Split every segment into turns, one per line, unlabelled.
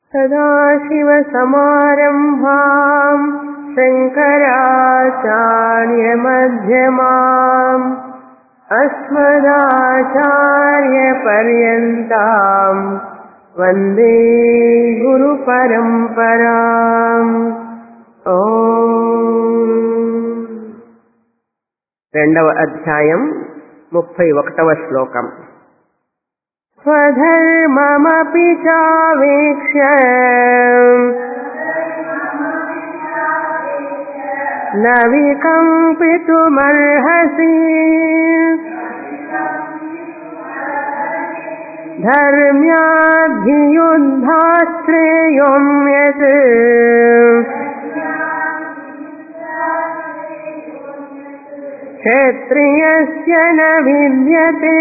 सदाशिवसमारम्भाम् शङ्कराचार्यमध्यमाम् अस्मदाचार्यपर्यन्ताम् वन्दे గురుపరంపరాం రెండవ అధ్యాయం ముప్పై ఒకటవ శ్లోకం స్వధర్మమపి చావేక్ష్య న వికంపితుమర్హసి धर्म्याद्धियुद्धाश्रेयं यत् क्षत्रियस्य न विद्यते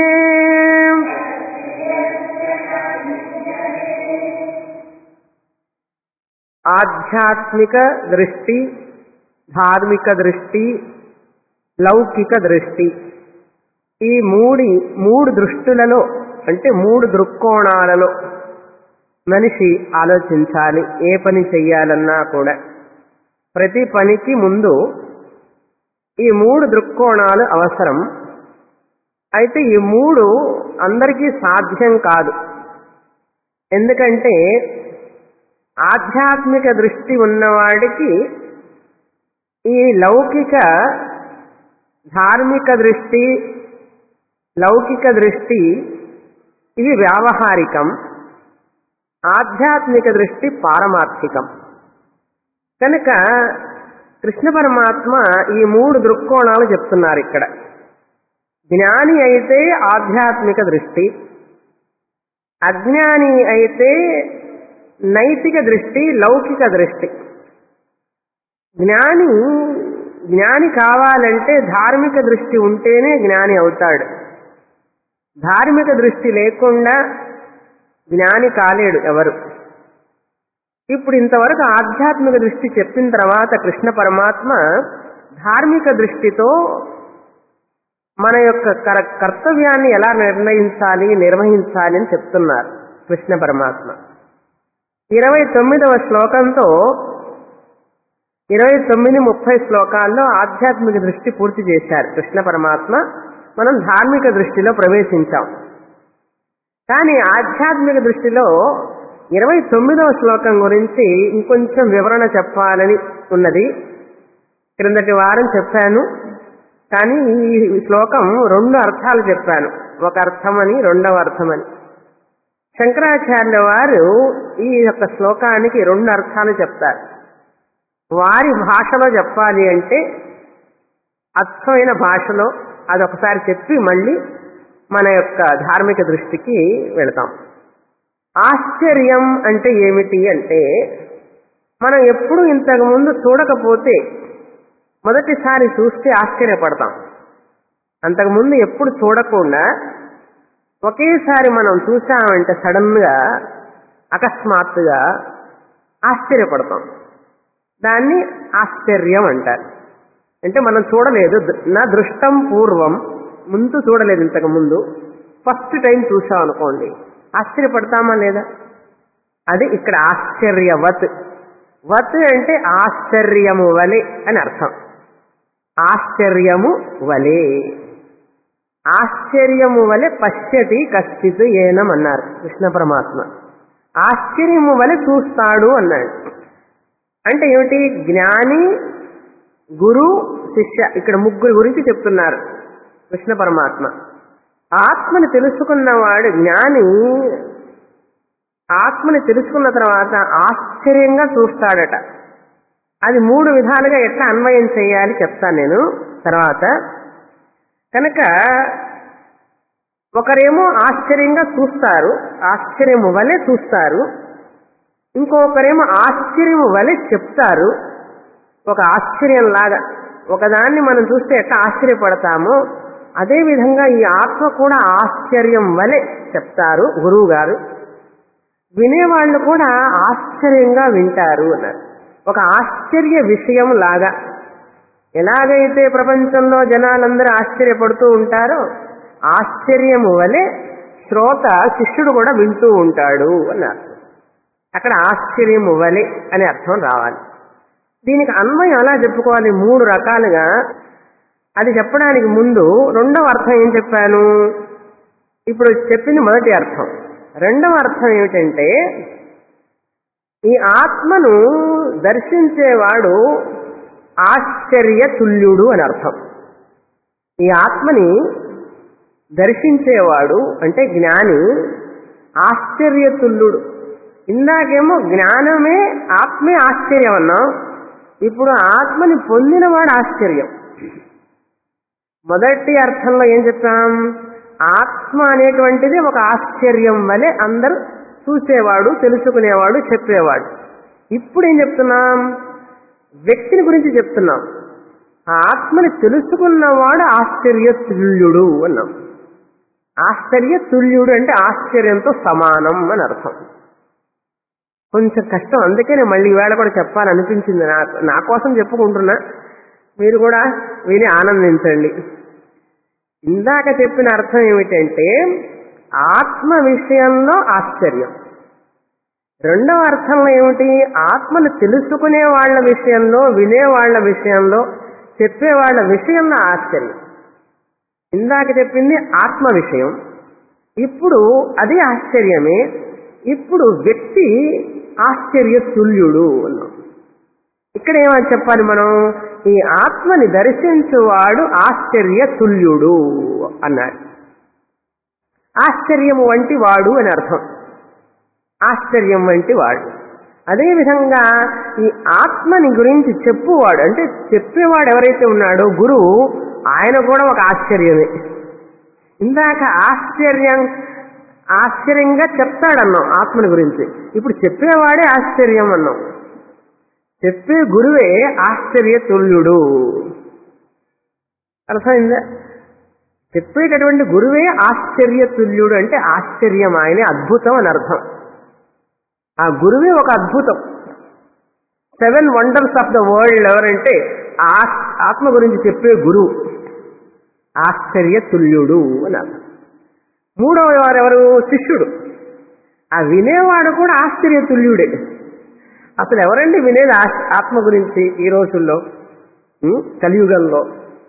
ఆధ్యాత్మిక దృష్టి ధార్మిక దృష్టి లౌకిక దృష్టి ఈ మూడి మూడు దృష్టులలో అంటే మూడు దృక్కోణాలలో మనిషి ఆలోచించాలి ఏ పని చెయ్యాలన్నా కూడా ప్రతి పనికి ముందు ఈ మూడు దృక్కోణాలు అవసరం అయితే ఈ మూడు అందరికీ సాధ్యం కాదు ఎందుకంటే ఆధ్యాత్మిక దృష్టి ఉన్నవాడికి ఈ లౌకిక ధార్మిక దృష్టి లౌకిక దృష్టి ఇవి వ్యావహారికం ఆధ్యాత్మిక దృష్టి పారమార్థికం కనుక కృష్ణ పరమాత్మ ఈ మూడు దృక్కోణాలు చెప్తున్నారు ఇక్కడ జ్ఞాని అయితే ఆధ్యాత్మిక దృష్టి అజ్ఞాని అయితే నైతిక దృష్టి లౌకిక దృష్టి జ్ఞాని జ్ఞాని కావాలంటే ధార్మిక దృష్టి ఉంటేనే జ్ఞాని అవుతాడు ధార్మిక దృష్టి లేకుండా జ్ఞాని కాలేడు ఎవరు ఇప్పుడు ఇంతవరకు ఆధ్యాత్మిక దృష్టి చెప్పిన తర్వాత కృష్ణ పరమాత్మ ధార్మిక దృష్టితో మన యొక్క కర్తవ్యాన్ని ఎలా నిర్ణయించాలి నిర్వహించాలి అని చెప్తున్నారు కృష్ణ పరమాత్మ ఇరవై తొమ్మిదవ శ్లోకంతో ఇరవై తొమ్మిది ముప్పై శ్లోకాల్లో ఆధ్యాత్మిక దృష్టి పూర్తి చేశారు కృష్ణ పరమాత్మ మనం ధార్మిక దృష్టిలో ప్రవేశించాం కానీ ఆధ్యాత్మిక దృష్టిలో ఇరవై తొమ్మిదవ శ్లోకం గురించి ఇంకొంచెం వివరణ చెప్పాలని ఉన్నది క్రిందటి వారం చెప్పాను కానీ ఈ శ్లోకం రెండు అర్థాలు చెప్పాను ఒక అర్థమని రెండవ అర్థమని శంకరాచార్యుల వారు ఈ యొక్క శ్లోకానికి రెండు అర్థాలు చెప్తారు వారి భాషలో చెప్పాలి అంటే అర్థమైన భాషలో అదొకసారి చెప్పి మళ్ళీ మన యొక్క ధార్మిక దృష్టికి వెళతాం ఆశ్చర్యం అంటే ఏమిటి అంటే మనం ఎప్పుడు ఇంతకుముందు చూడకపోతే మొదటిసారి చూస్తే ఆశ్చర్యపడతాం అంతకుముందు ఎప్పుడు చూడకుండా ఒకేసారి మనం చూసామంటే సడన్గా అకస్మాత్తుగా ఆశ్చర్యపడతాం దాన్ని ఆశ్చర్యం అంటారు అంటే మనం చూడలేదు నా దృష్టం పూర్వం ముందు చూడలేదు ఇంతకు ముందు ఫస్ట్ టైం చూసాం అనుకోండి ఆశ్చర్యపడతామా లేదా అది ఇక్కడ ఆశ్చర్యవత్ వత్ అంటే ఆశ్చర్యము వలె అని అర్థం ఆశ్చర్యము వలె ఆశ్చర్యము వలె పశ్యతి కశ్చిత్ ఏనం అన్నారు కృష్ణ పరమాత్మ ఆశ్చర్యము వలె చూస్తాడు అన్నాడు అంటే ఏమిటి జ్ఞాని గురు శిష్య ఇక్కడ ముగ్గురు గురించి చెప్తున్నారు కృష్ణ పరమాత్మ ఆత్మని తెలుసుకున్నవాడు జ్ఞాని ఆత్మని తెలుసుకున్న తర్వాత ఆశ్చర్యంగా చూస్తాడట అది మూడు విధాలుగా ఎట్లా అన్వయం చేయాలి చెప్తాను నేను తర్వాత కనుక ఒకరేమో ఆశ్చర్యంగా చూస్తారు ఆశ్చర్యము వలె చూస్తారు ఇంకొకరేమో ఆశ్చర్యము వలె చెప్తారు ఒక ఆశ్చర్యంలాగా ఒకదాన్ని మనం చూస్తే ఎట్లా ఆశ్చర్యపడతామో అదేవిధంగా ఈ ఆత్మ కూడా ఆశ్చర్యం వలె చెప్తారు గురువు గారు వినేవాళ్ళు కూడా ఆశ్చర్యంగా వింటారు అన్నారు ఒక ఆశ్చర్య విషయం లాగా ఎలాగైతే ప్రపంచంలో జనాలందరూ ఆశ్చర్యపడుతూ ఉంటారో ఆశ్చర్యము వలె శ్రోత శిష్యుడు కూడా వింటూ ఉంటాడు అన్నారు అక్కడ ఆశ్చర్యము వలె అనే అర్థం రావాలి దీనికి అన్వయం ఎలా చెప్పుకోవాలి మూడు రకాలుగా అది చెప్పడానికి ముందు రెండవ అర్థం ఏం చెప్పాను ఇప్పుడు చెప్పింది మొదటి అర్థం రెండవ అర్థం ఏమిటంటే ఈ ఆత్మను దర్శించేవాడు ఆశ్చర్య తుల్యుడు అని అర్థం ఈ ఆత్మని దర్శించేవాడు అంటే జ్ఞాని ఆశ్చర్యతుల్యుడు ఇందాకేమో జ్ఞానమే ఆత్మే ఆశ్చర్యం అన్నాం ఇప్పుడు ఆత్మని పొందినవాడు ఆశ్చర్యం మొదటి అర్థంలో ఏం చెప్పాం ఆత్మ అనేటువంటిది ఒక ఆశ్చర్యం వలె అందరూ చూసేవాడు తెలుసుకునేవాడు చెప్పేవాడు ఇప్పుడు ఏం చెప్తున్నాం వ్యక్తిని గురించి చెప్తున్నాం ఆ ఆత్మని తెలుసుకున్నవాడు ఆశ్చర్య తుల్యుడు అన్నాం ఆశ్చర్య తుల్యుడు అంటే ఆశ్చర్యంతో సమానం అని అర్థం కొంచెం కష్టం అందుకే నేను మళ్ళీ ఈవేళ కూడా చెప్పాలనిపించింది నాకు నా కోసం చెప్పుకుంటున్నా మీరు కూడా విని ఆనందించండి ఇందాక చెప్పిన అర్థం ఏమిటంటే ఆత్మ విషయంలో ఆశ్చర్యం రెండవ అర్థంలో ఏమిటి ఆత్మను తెలుసుకునే వాళ్ళ విషయంలో వినే వాళ్ళ విషయంలో చెప్పే వాళ్ళ విషయంలో ఆశ్చర్యం ఇందాక చెప్పింది ఆత్మ విషయం ఇప్పుడు అది ఆశ్చర్యమే ఇప్పుడు వ్యక్తి ఆశ్చర్య తుల్యుడు అన్నాం ఇక్కడ ఏమని చెప్పాలి మనం ఈ ఆత్మని దర్శించువాడు ఆశ్చర్య తుల్యుడు అన్నాడు ఆశ్చర్యము వంటి వాడు అని అర్థం ఆశ్చర్యం వంటి వాడు అదేవిధంగా ఈ ఆత్మని గురించి చెప్పువాడు అంటే చెప్పేవాడు ఎవరైతే ఉన్నాడో గురువు ఆయన కూడా ఒక ఆశ్చర్యమే ఇందాక ఆశ్చర్యం ఆశ్చర్యంగా చెప్తాడన్నాం ఆత్మని గురించి ఇప్పుడు చెప్పేవాడే ఆశ్చర్యం అన్నాం చెప్పే గురువే ఆశ్చర్య తుల్యుడు అర్థమైందా చెప్పేటటువంటి గురువే ఆశ్చర్య తుల్యుడు అంటే ఆశ్చర్యం ఆయనే అద్భుతం అని అర్థం ఆ గురువే ఒక అద్భుతం seven wonders of the world ఎవరంటే ఆ- ఆత్మ గురించి చెప్పే గురువు ఆశ్చర్య తుల్యుడు అని అర్థం మూడవ వారు ఎవరు శిష్యుడు ఆ వినేవాడు కూడా ఆశ్చర్య తుల్యుడే అసలు ఎవరండి వినేది ఆశ్- ఆత్మ గురించి ఈ రోజుల్లో ఉం? కలియుగంలో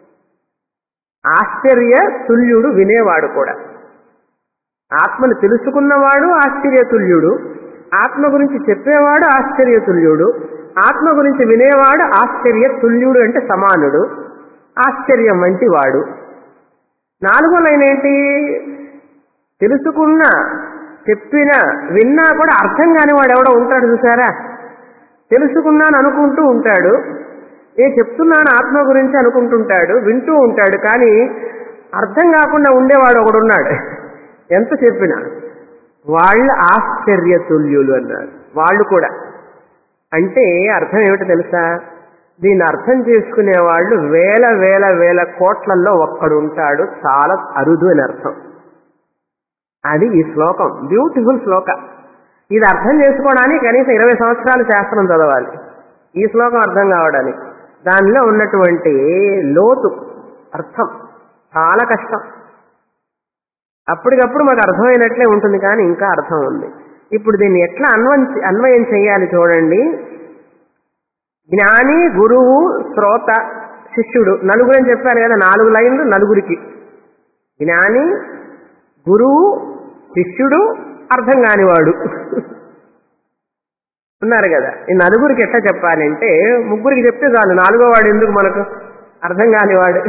ఆశ్చర్య తుల్యుడు వినేవాడు కూడా ఆత్మను తెలుసుకున్నవాడు ఆశ్చర్యతుల్యుడు ఆత్మ గురించి చెప్పేవాడు ఆశ్చర్యతుల్యుడు ఆత్మ గురించి వినేవాడు ఆశ్చర్య తుల్యుడు అంటే సమానుడు ఆశ్చర్యం వంటి వాడు నాలుగో లైన్ ఏంటి తెలుసుకున్న చెప్పిన విన్నా కూడా అర్థం కాని వాడు ఎవడో ఉంటాడు చూసారా తెలుసుకున్నాను అనుకుంటూ ఉంటాడు ఏ చెప్తున్నాను ఆత్మ గురించి అనుకుంటుంటాడు వింటూ ఉంటాడు కానీ అర్థం కాకుండా ఉండేవాడు ఒకడున్నాడు ఎంత చెప్పినా వాళ్ళు ఆశ్చర్యతుల్యులు అన్నారు వాళ్ళు కూడా అంటే అర్థం ఏమిటో తెలుసా దీన్ని అర్థం చేసుకునే వాళ్ళు వేల వేల వేల కోట్లల్లో ఒక్కడు ఉంటాడు చాలా అరుదు అని అర్థం అది ఈ శ్లోకం బ్యూటిఫుల్ శ్లోక ఇది అర్థం చేసుకోవడానికి కనీసం ఇరవై సంవత్సరాలు శాస్త్రం చదవాలి ఈ శ్లోకం అర్థం కావడానికి దానిలో ఉన్నటువంటి లోతు అర్థం చాలా కష్టం అప్పటికప్పుడు మాకు అర్థమైనట్లే ఉంటుంది కానీ ఇంకా అర్థం ఉంది ఇప్పుడు దీన్ని ఎట్లా అన్వయం అన్వయం చేయాలి చూడండి జ్ఞాని గురువు శ్రోత శిష్యుడు నలుగురు అని చెప్పాను కదా నాలుగు లైన్లు నలుగురికి జ్ఞాని గురువు శిష్యుడు అర్థం కానివాడు ఉన్నారు కదా ఈ నలుగురికి ఎట్లా చెప్పాలంటే ముగ్గురికి చెప్తే చాలు నాలుగో వాడు ఎందుకు మనకు అర్థం కానివాడు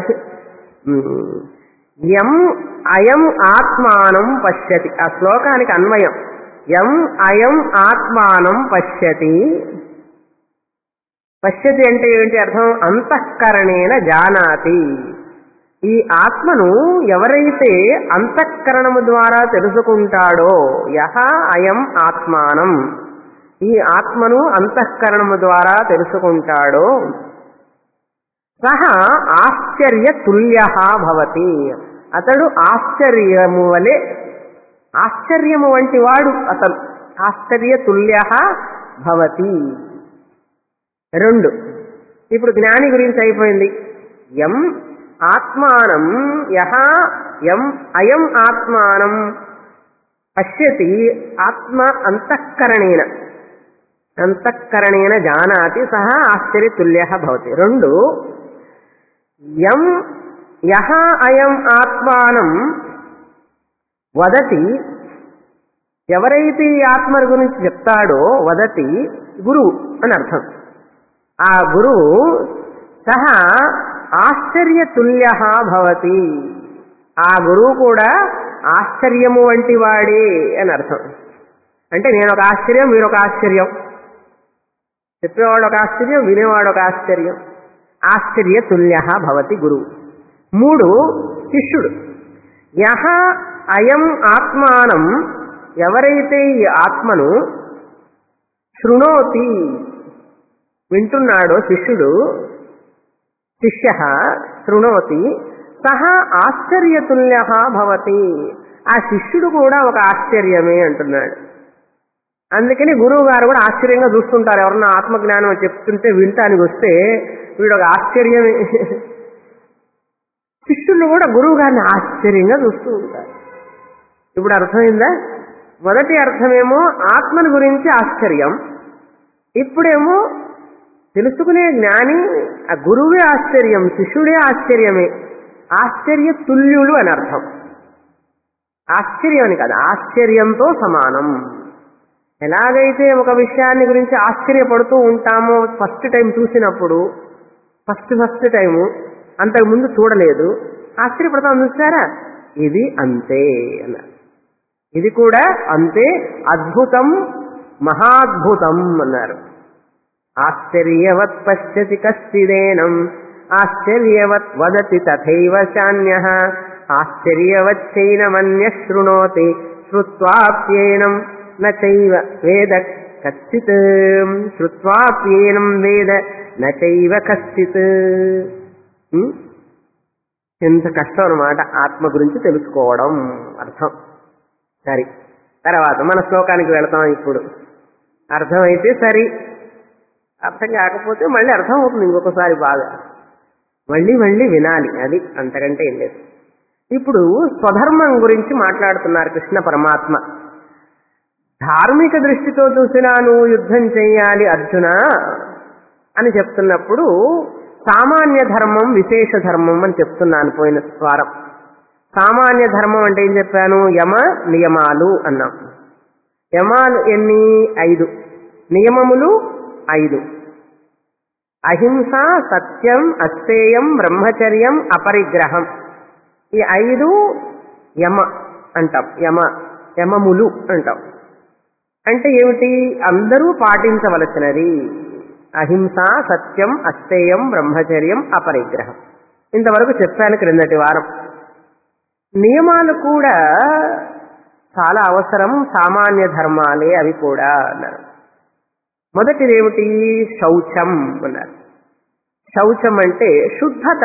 ఎం అయం ఆత్మానం పశ్యతి ఆ శ్లోకానికి అన్వయం ఎం అయం ఆత్మానం పశ్యతి పశ్యతి అంటే ఏంటి అర్థం అంతఃకరణేన జానాతి ఈ ఆత్మను ఎవరైతే అంతఃకరణము ద్వారా తెలుసుకుంటాడో యహ అయం ఆత్మానం ఈ ఆత్మను అంతఃకరణము ద్వారా తెలుసుకుంటాడో సహ ఆశ్చర్య తుల్య భవతి అతడు ఆశ్చర్యము వలె ఆశ్చర్యము వంటి వాడు అతను ఆశ్చర్య తుల్య భవతి రెండు ఇప్పుడు జ్ఞాని గురించి అయిపోయింది ఎం ఆత్మానం యహ ఎం అయం ఆత్మానం పశ్యతి ఆత్మ అంతఃకరణేన అంతఃకరణేన జానాతి సహ ఆశ్చర్యతుల్య భవతి రెండు యం యహ అయం ఆత్మానం వదతి ఎవరైతే ఈ ఆత్మ గురించి చెప్తాడో వదతి గురువు అని అర్థం ఆ గురువు సహ ఆశ్చర్యతుల్య భవతి ఆ గురువు కూడా ఆశ్చర్యము వంటి వాడే అని అర్థం అంటే నేను ఒక ఆశ్చర్యం మీరు ఒక ఆశ్చర్యం చెప్పేవాడు ఒక ఆశ్చర్యం వినేవాడు ఒక ఆశ్చర్యం ఆశ్చర్య తుల్య భవతి గురువు మూడు శిష్యుడు యహ అయం ఆత్మానం ఎవరైతే ఈ ఆత్మను శృణోతి వింటున్నాడో శిష్యుడు శిష్య శృణోతి సహ ఆశ్చర్యతుల్య భవతి ఆ శిష్యుడు కూడా ఒక ఆశ్చర్యమే అంటున్నాడు అందుకని గురువు గారు కూడా ఆశ్చర్యంగా చూస్తుంటారు ఎవరన్నా ఆత్మజ్ఞానం చెప్తుంటే వింటానికి వస్తే వీడు ఒక ఆశ్చర్యమే శిష్యులు కూడా గురువు గారిని ఆశ్చర్యంగా చూస్తూ ఉంటారు ఇప్పుడు అర్థమైందా మొదటి అర్థమేమో ఆత్మని గురించి ఆశ్చర్యం ఇప్పుడేమో తెలుసుకునే జ్ఞాని ఆ గురువే ఆశ్చర్యం శిష్యుడే ఆశ్చర్యమే ఆశ్చర్య తుల్యుడు అని అర్థం ఆశ్చర్యం అని కాదు ఆశ్చర్యంతో సమానం ఎలాగైతే ఒక విషయాన్ని గురించి ఆశ్చర్యపడుతూ ఉంటామో ఫస్ట్ టైం చూసినప్పుడు ఫస్ట్ ఫస్ట్ టైము అంతకుముందు చూడలేదు ఆశ్చర్యపడతాం చూసారా ఇది అంతే అన్నారు ఇది కూడా అంతే అద్భుతం మహాద్భుతం అన్నారు ఆశ్చర్యవత్ పశ్యతి కశ్చిదేనం ఆశ్చర్యవత్ వదతి తథైవ చాన్య ఆశ్చర్యవచ్చైనమన్య శృణోతి శ్రుత్వాప్యేనం నైవ వేద కశ్చిత్ శ్రుత్వాప్యేనం వేద నైవ కశ్చిత్ ఉం? ఎంత కష్టం అనమాట ఆత్మ గురించి తెలుసుకోవడం అర్థం సరి తర్వాత మన శ్లోకానికి వెళతాం ఇప్పుడు అర్థమైతే సరి అర్థం కాకపోతే మళ్ళీ అర్థం అవుతుంది ఇంకొకసారి బాగా మళ్ళీ మళ్ళీ వినాలి అది అంతకంటే ఏం లేదు ఇప్పుడు స్వధర్మం గురించి మాట్లాడుతున్నారు కృష్ణ పరమాత్మ ధార్మిక దృష్టితో చూసినా నువ్వు యుద్ధం చెయ్యాలి అర్జున అని చెప్తున్నప్పుడు సామాన్య ధర్మం విశేష ధర్మం అని చెప్తున్నాను పోయిన వారం సామాన్య ధర్మం అంటే ఏం చెప్పాను యమ నియమాలు అన్నాం యమాలు ఎన్ని ఐదు నియమములు ఐదు అహింస సత్యం అస్థేయం బ్రహ్మచర్యం అపరిగ్రహం ఈ ఐదు యమ అంటాం యమ యమములు అంటాం అంటే ఏమిటి అందరూ పాటించవలసినది అహింస సత్యం అస్థేయం బ్రహ్మచర్యం అపరిగ్రహం ఇంతవరకు చెప్పాను క్రిందటి వారం నియమాలు కూడా చాలా అవసరం సామాన్య ధర్మాలే అవి కూడా అన్నారు మొదటిది ఏమిటి శౌచం అన్నారు శౌచం అంటే శుద్ధత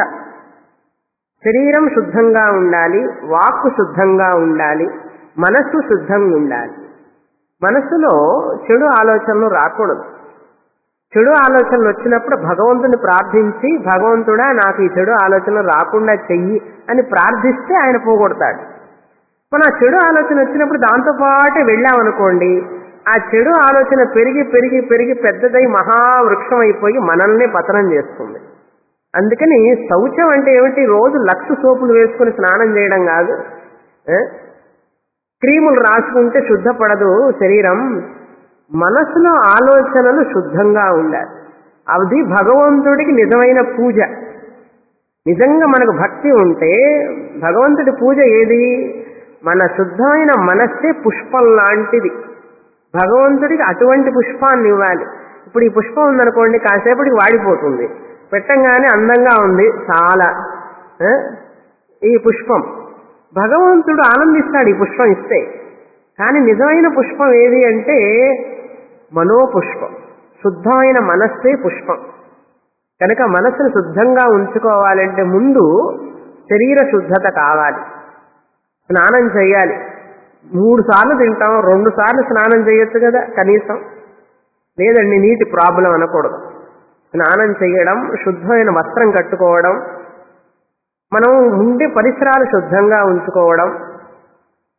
శరీరం శుద్ధంగా ఉండాలి వాక్కు శుద్ధంగా ఉండాలి మనస్సు శుద్ధంగా ఉండాలి మనస్సులో చెడు ఆలోచనలు రాకూడదు చెడు ఆలోచనలు వచ్చినప్పుడు భగవంతుని ప్రార్థించి భగవంతుడా నాకు ఈ చెడు ఆలోచనలు రాకుండా చెయ్యి అని ప్రార్థిస్తే ఆయన పోగొడతాడు మన ఆ చెడు ఆలోచన వచ్చినప్పుడు దాంతో పాటే వెళ్ళామనుకోండి ఆ చెడు ఆలోచన పెరిగి పెరిగి పెరిగి పెద్దదై మహావృక్షం అయిపోయి మనల్ని పతనం చేస్తుంది అందుకని శౌచం అంటే ఏమిటి రోజు లక్ష సోపులు వేసుకుని స్నానం చేయడం కాదు ఆ? క్రీములు రాసుకుంటే శుద్ధపడదు శరీరం మనసులో ఆలోచనలు శుద్ధంగా ఉండాలి అది భగవంతుడికి నిజమైన పూజ నిజంగా మనకు భక్తి ఉంటే భగవంతుడి పూజ ఏది మన శుద్ధమైన మనస్సే పుష్పం లాంటిది భగవంతుడికి అటువంటి పుష్పాన్ని ఇవ్వాలి ఇప్పుడు ఈ పుష్పం ఉందనుకోండి కాసేపటికి వాడిపోతుంది పెట్టంగానే అందంగా ఉంది చాలా ఆ? ఈ పుష్పం భగవంతుడు ఆనందిస్తాడు ఈ పుష్పం ఇస్తే కానీ నిజమైన పుష్పం ఏది అంటే మనోపుష్పం శుద్ధమైన మనస్సే పుష్పం కనుక మనస్సును శుద్ధంగా ఉంచుకోవాలంటే ముందు శరీర శుద్ధత కావాలి స్నానం చేయాలి మూడు సార్లు తింటాం రెండు సార్లు స్నానం చేయొచ్చు కదా కనీసం లేదండి నీటి ప్రాబ్లం అనకూడదు స్నానం చేయడం శుద్ధమైన వస్త్రం కట్టుకోవడం మనం ఉండే పరిసరాలు శుద్ధంగా ఉంచుకోవడం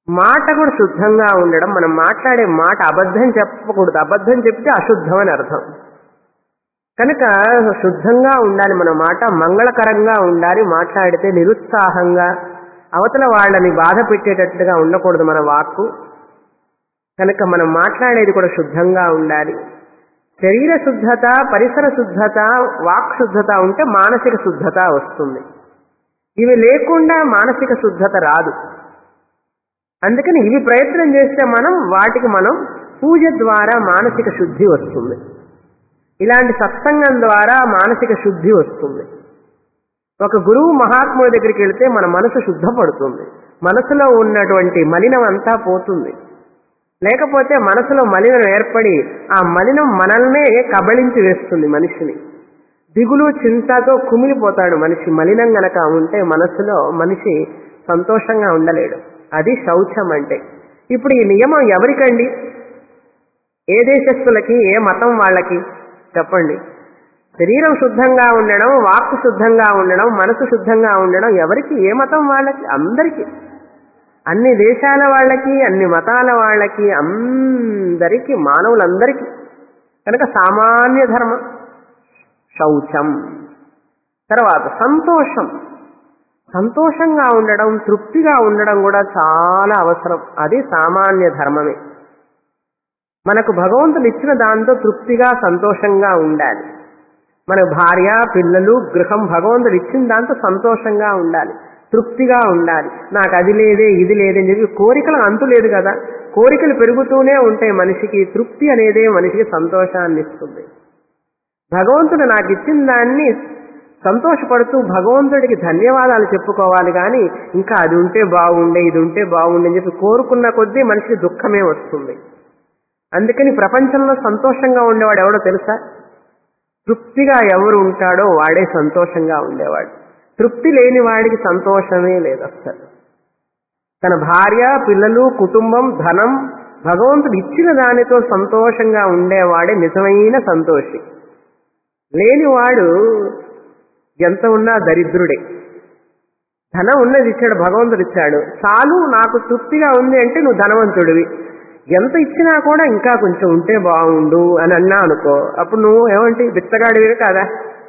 మాట కూడా శుద్ధంగా ఉండడం మనం మాట్లాడే మాట అబద్ధం చెప్పకూడదు అబద్ధం చెప్తే అశుద్ధం అని అర్థం కనుక శుద్ధంగా ఉండాలి మన మాట మంగళకరంగా ఉండాలి మాట్లాడితే నిరుత్సాహంగా అవతల వాళ్ళని బాధ పెట్టేటట్టుగా ఉండకూడదు మన వాక్కు కనుక మనం మాట్లాడేది కూడా శుద్ధంగా ఉండాలి శరీర శుద్ధత పరిసర శుద్ధత వాక్ శుద్ధత ఉంటే మానసిక శుద్ధత వస్తుంది ఇవి లేకుండా మానసిక శుద్ధత రాదు అందుకని ఇవి ప్రయత్నం చేస్తే మనం వాటికి మనం పూజ ద్వారా మానసిక శుద్ధి వస్తుంది ఇలాంటి సత్సంగం ద్వారా మానసిక శుద్ధి వస్తుంది ఒక గురువు మహాత్ముడి దగ్గరికి వెళితే మన మనసు శుద్ధపడుతుంది మనసులో ఉన్నటువంటి మలినం అంతా పోతుంది లేకపోతే మనసులో మలినం ఏర్పడి ఆ మలినం మనల్నే కబళించి వేస్తుంది మనిషిని దిగులు చింతతో కుమిలిపోతాడు మనిషి మలినం గనక ఉంటే మనసులో మనిషి సంతోషంగా ఉండలేడు అది శౌచం అంటే ఇప్పుడు ఈ నియమం ఎవరికండి ఏ దేశస్తులకి ఏ మతం వాళ్ళకి చెప్పండి శరీరం శుద్ధంగా ఉండడం వాక్కు శుద్ధంగా ఉండడం మనసు శుద్ధంగా ఉండడం ఎవరికి ఏ మతం వాళ్ళకి అందరికీ అన్ని దేశాల వాళ్ళకి అన్ని మతాల వాళ్ళకి అందరికీ మానవులందరికీ కనుక సామాన్య ధర్మం శౌచం తర్వాత సంతోషం సంతోషంగా ఉండడం తృప్తిగా ఉండడం కూడా చాలా అవసరం అది సామాన్య ధర్మమే మనకు భగవంతుడు ఇచ్చిన దాంతో తృప్తిగా సంతోషంగా ఉండాలి మన భార్య పిల్లలు గృహం భగవంతుడు ఇచ్చిన దాంతో సంతోషంగా ఉండాలి తృప్తిగా ఉండాలి నాకు అది లేదే ఇది లేదే అని చెప్పి కోరికలు అంతు లేదు కదా కోరికలు పెరుగుతూనే ఉంటాయి మనిషికి తృప్తి అనేదే మనిషికి సంతోషాన్ని ఇస్తుంది భగవంతుడు నాకు ఇచ్చిన దాన్ని సంతోషపడుతూ భగవంతుడికి ధన్యవాదాలు చెప్పుకోవాలి కానీ ఇంకా అది ఉంటే బాగుండే ఇది ఉంటే బాగుండే అని చెప్పి కోరుకున్న కొద్దీ మనిషికి దుఃఖమే వస్తుంది అందుకని ప్రపంచంలో సంతోషంగా ఉండేవాడు ఎవడో తెలుసా తృప్తిగా ఎవరు ఉంటాడో వాడే సంతోషంగా ఉండేవాడు తృప్తి లేని వాడికి సంతోషమే లేదు అసలు తన భార్య పిల్లలు కుటుంబం ధనం భగవంతుడు ఇచ్చిన దానితో సంతోషంగా ఉండేవాడే నిజమైన సంతోషి లేనివాడు ఎంత ఉన్నా దరిద్రుడే ధనం ఉన్నది ఇచ్చాడు భగవంతుడు ఇచ్చాడు చాలు నాకు తృప్తిగా ఉంది అంటే నువ్వు ధనవంతుడివి ఎంత ఇచ్చినా కూడా ఇంకా కొంచెం ఉంటే బాగుండు అని అన్నా అనుకో అప్పుడు నువ్వు ఏమంటే బిచ్చగాడివి కాదా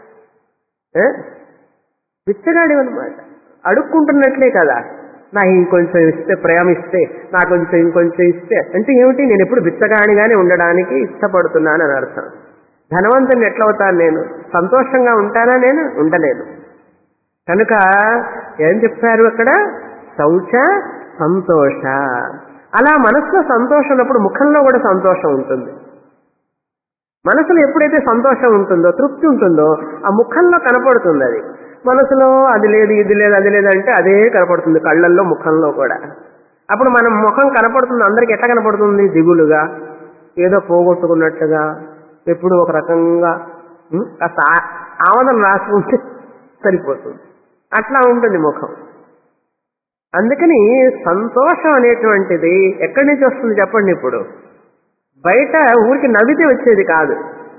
ఏ? బిచ్చగాడివి అనమాట అడుక్కుంటున్నట్లే కదా నాకు ఇంకొంచెం ఇస్తే ప్రేమ ఇస్తే నాకు కొంచెం ఇంకొంచెం ఇస్తే అంటే ఏమిటి నేను ఎప్పుడు బిచ్చగాడిగానే ఉండడానికి ఇష్టపడుతున్నాను అని అర్థం ధనవంతుని ఎట్లా అవుతాను నేను సంతోషంగా ఉంటానా నేను ఉండలేను కనుక ఏం చెప్పారు అక్కడ శౌచ సంతోష అలా మనసులో సంతోషం ఉన్నప్పుడు ముఖంలో కూడా సంతోషం ఉంటుంది మనసులో ఎప్పుడైతే సంతోషం ఉంటుందో తృప్తి ఉంటుందో ఆ ముఖంలో కనపడుతుంది అది మనసులో అది లేదు ఇది లేదు అది లేదు అంటే అదే కనపడుతుంది కళ్ళల్లో ముఖంలో కూడా అప్పుడు మనం ముఖం కనపడుతుంది అందరికి ఎట్లా కనపడుతుంది దిగులుగా ఏదో పోగొట్టుకున్నట్టుగా ఎప్పుడు ఒక రకంగా ఉం, కాస్త ఆ- ఆమదం రాసుకుంటే సరిపోతుంది అట్లా ఉంటుంది ముఖం అందుకని సంతోషం అనేటువంటిది ఎక్కడి నుంచి వస్తుంది చెప్పండి ఇప్పుడు బయట ఊరికి నవ్వితే వచ్చేది కాదు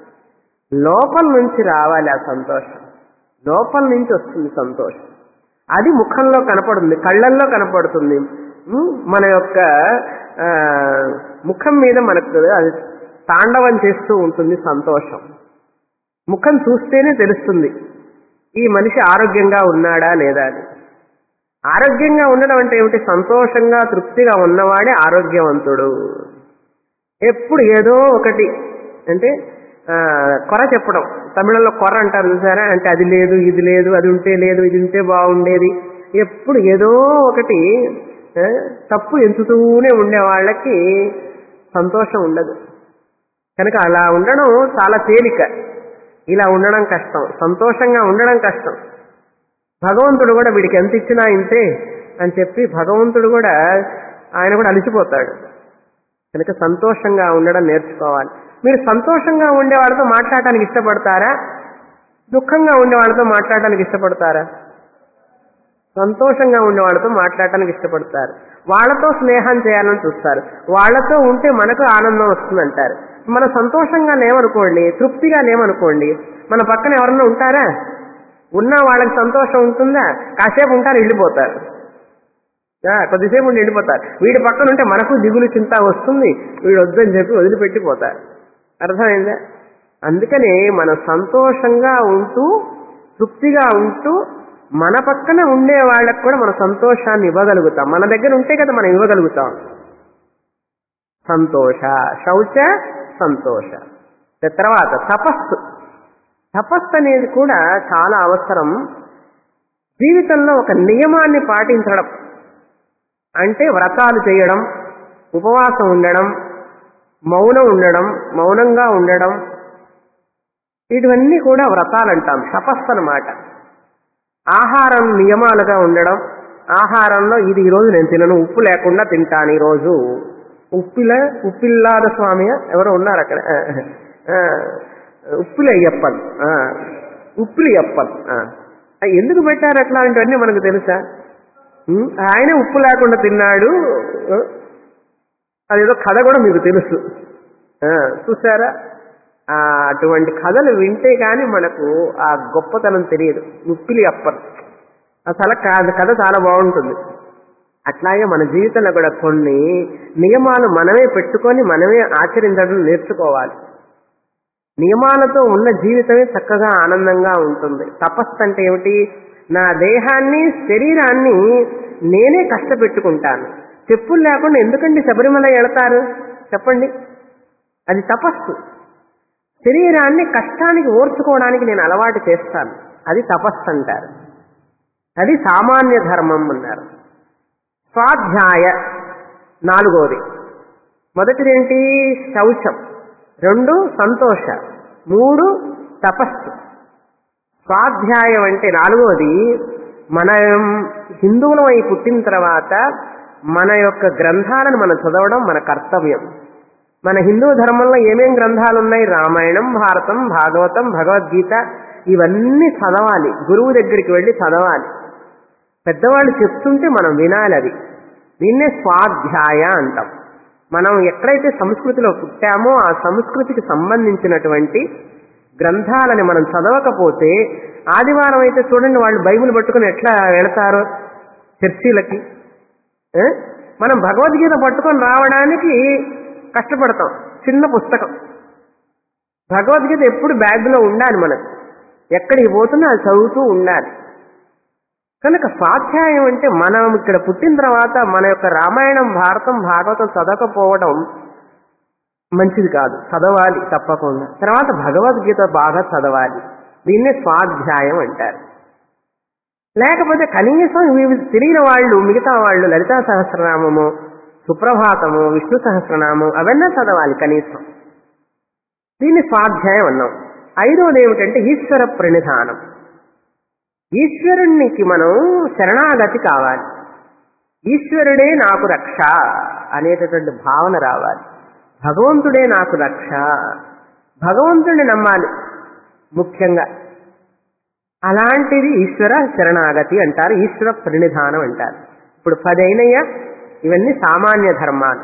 లోపల నుంచి రావాలి ఆ సంతోషం లోపల నుంచి వస్తుంది సంతోషం అది ముఖంలో కనపడుతుంది కళ్ళల్లో కనపడుతుంది ఉం? మన యొక్క ఆ, ముఖం మీద మనకు అది తాండవం చేస్తూ ఉంటుంది సంతోషం ముఖం చూస్తేనే తెలుస్తుంది ఈ మనిషి ఆరోగ్యంగా ఉన్నాడా లేదా అని ఆరోగ్యంగా ఉండడం అంటే ఏమిటి సంతోషంగా తృప్తిగా ఉన్నవాడే ఆరోగ్యవంతుడు ఎప్పుడు ఏదో ఒకటి అంటే ఆ, కొర చెప్పడం తమిళంలో కొర అంటారు చూసారా అంటే అది లేదు ఇది లేదు అది ఉంటే లేదు ఇది ఉంటే బాగుండేది ఎప్పుడు ఏదో ఒకటి ఆ, తప్పు ఎంచుతూనే ఉండే వాళ్ళకి సంతోషం ఉండదు కనుక అలా ఉండడం చాలా తేలిక ఇలా ఉండడం కష్టం సంతోషంగా ఉండడం కష్టం భగవంతుడు కూడా వీడికి ఎంత ఇచ్చినా ఇంతే అని చెప్పి భగవంతుడు కూడా ఆయన కూడా అలిసిపోతాడు కనుక సంతోషంగా ఉండడం నేర్చుకోవాలి మీరు సంతోషంగా ఉండే వాళ్ళతో మాట్లాడటానికి ఇష్టపడతారా దుఃఖంగా ఉండే వాళ్ళతో మాట్లాడటానికి ఇష్టపడతారా సంతోషంగా ఉండే వాళ్ళతో మాట్లాడటానికి ఇష్టపడతారు వాళ్ళతో స్నేహం చేయాలని చూస్తారు వాళ్ళతో ఉంటే మనకు ఆనందం వస్తుందంటారు మనం సంతోషంగా లేమనుకోండి తృప్తిగా లేమనుకోండి మన పక్కన ఎవరన్నా ఉంటారా ఉన్నా వాళ్ళకి సంతోషం ఉంటుందా కాసేపు ఉంటారు వెళ్ళిపోతారు ఆ, కొద్దిసేపు ఉండి వెళ్ళిపోతారు వీడి పక్కన ఉంటే మనకు దిగులు చింత వస్తుంది వీడు వద్దని చెప్పి వదిలిపెట్టిపోతారు అర్థమైందా అందుకనే మనం సంతోషంగా ఉంటూ తృప్తిగా ఉంటూ మన పక్కన ఉండే వాళ్ళకు కూడా మన సంతోషాన్ని ఇవ్వగలుగుతాం మన దగ్గర ఉంటే కదా మనం ఇవ్వగలుగుతాం సంతోష శౌచ సంతోష తర్వాత తపస్సు తపస్సు అనేది కూడా చాలా అవసరం జీవితంలో ఒక నియమాన్ని పాటించడం అంటే వ్రతాలు చేయడం ఉపవాసం ఉండడం మౌనం ఉండడం మౌనంగా ఉండడం ఇటువన్నీ కూడా వ్రతాలు అంటాం తపస్సు అన్నమాట ఆహారం నియమాలుగా ఉండడం ఆహారంలో ఇది ఈరోజు నేను తినను ఉప్పు లేకుండా తింటాను ఈరోజు ఉప్పిల ఉప్పిల్లాద స్వామి ఎవరో ఉన్నారు అక్కడ ఆ, ఉప్పులి అయ్యప్పన్ ఆ, ఉప్పులి అప్పన్ ఆ. ఆ, ఎందుకు పెట్టారు అట్లాంటివన్నీ మనకు తెలుసా ఉం? ఆయనే ఉప్పు లేకుండా తిన్నాడు ఆ, అదేదో కథ కూడా మీకు తెలుసు ఆ, చూసారా ఆ, అటువంటి కథలు వింటే కానీ మనకు ఆ గొప్పతనం తెలియదు ఉప్పిలి అప్పన్ అసలు కా- కథ చాలా బాగుంటుంది అట్లాగే మన జీవితంలో కూడా కొన్ని నియమాలు మనమే పెట్టుకొని మనమే ఆచరించడం నేర్చుకోవాలి నియమాలతో ఉన్న జీవితమే చక్కగా ఆనందంగా ఉంటుంది తపస్సు అంటే ఏమిటి నా దేహాన్ని శరీరాన్ని నేనే కష్టపెట్టుకుంటాను చెప్పులు లేకుండా ఎందుకండి శబరిమల వెళతారు చెప్పండి అది తపస్సు శరీరాన్ని కష్టానికి ఓర్చుకోవడానికి నేను అలవాటు చేస్తాను అది తపస్సు అంటారు అది సామాన్య ధర్మం అన్నారు స్వాధ్యాయ నాలుగోది మొదటిదేంటి శౌచం రెండు సంతోష మూడు తపస్సు స్వాధ్యాయం అంటే నాలుగోది మనం హిందువులమై పుట్టిన తర్వాత మన యొక్క గ్రంథాలను మనం చదవడం మన కర్తవ్యం మన హిందూ ధర్మంలో ఏమేం గ్రంథాలు ఉన్నాయి రామాయణం భారతం భాగవతం భగవద్గీత ఇవన్నీ చదవాలి గురువు దగ్గరికి వెళ్ళి చదవాలి పెద్దవాళ్ళు చెప్తుంటే మనం వినాలి అది దీన్నే స్వాధ్యాయ అంటాం మనం ఎక్కడైతే సంస్కృతిలో పుట్టామో ఆ సంస్కృతికి సంబంధించినటువంటి గ్రంథాలని మనం చదవకపోతే ఆదివారం అయితే చూడండి వాళ్ళు బైబిల్ పట్టుకుని ఎట్లా వెళతారు చర్చీలకి ఏ? మనం భగవద్గీత పట్టుకొని రావడానికి కష్టపడతాం చిన్న పుస్తకం భగవద్గీత ఎప్పుడు బ్యాగ్లో ఉండాలి మనకు ఎక్కడికి పోతున్నా అది చదువుతూ ఉండాలి కనుక స్వాధ్యాయం అంటే మనం ఇక్కడ పుట్టిన తర్వాత మన యొక్క రామాయణం భారతం భాగవతం చదవకపోవడం మంచిది కాదు చదవాలి తప్పకుండా తర్వాత భగవద్గీత బాగా చదవాలి దీన్నే స్వాధ్యాయం అంటారు లేకపోతే కనీసం ఇవి తెలియని వాళ్ళు మిగతా వాళ్ళు లలితా సహస్రనామము సుప్రభాతము విష్ణు సహస్రనామం అవన్నీ చదవాలి కనీసం దీన్ని స్వాధ్యాయం అన్నాం ఐదవది ఏమిటంటే ఈశ్వర ప్రణిధానం ఈశ్వరునికి మనం శరణాగతి కావాలి ఈశ్వరుడే నాకు రక్ష అనేటటువంటి భావన రావాలి భగవంతుడే నాకు రక్ష భగవంతుడిని నమ్మాలి ముఖ్యంగా అలాంటిది ఈశ్వర శరణాగతి అంటారు ఈశ్వర ప్రణిధానం అంటారు ఇప్పుడు పదైనయ్యా ఇవన్నీ సామాన్య ధర్మాలు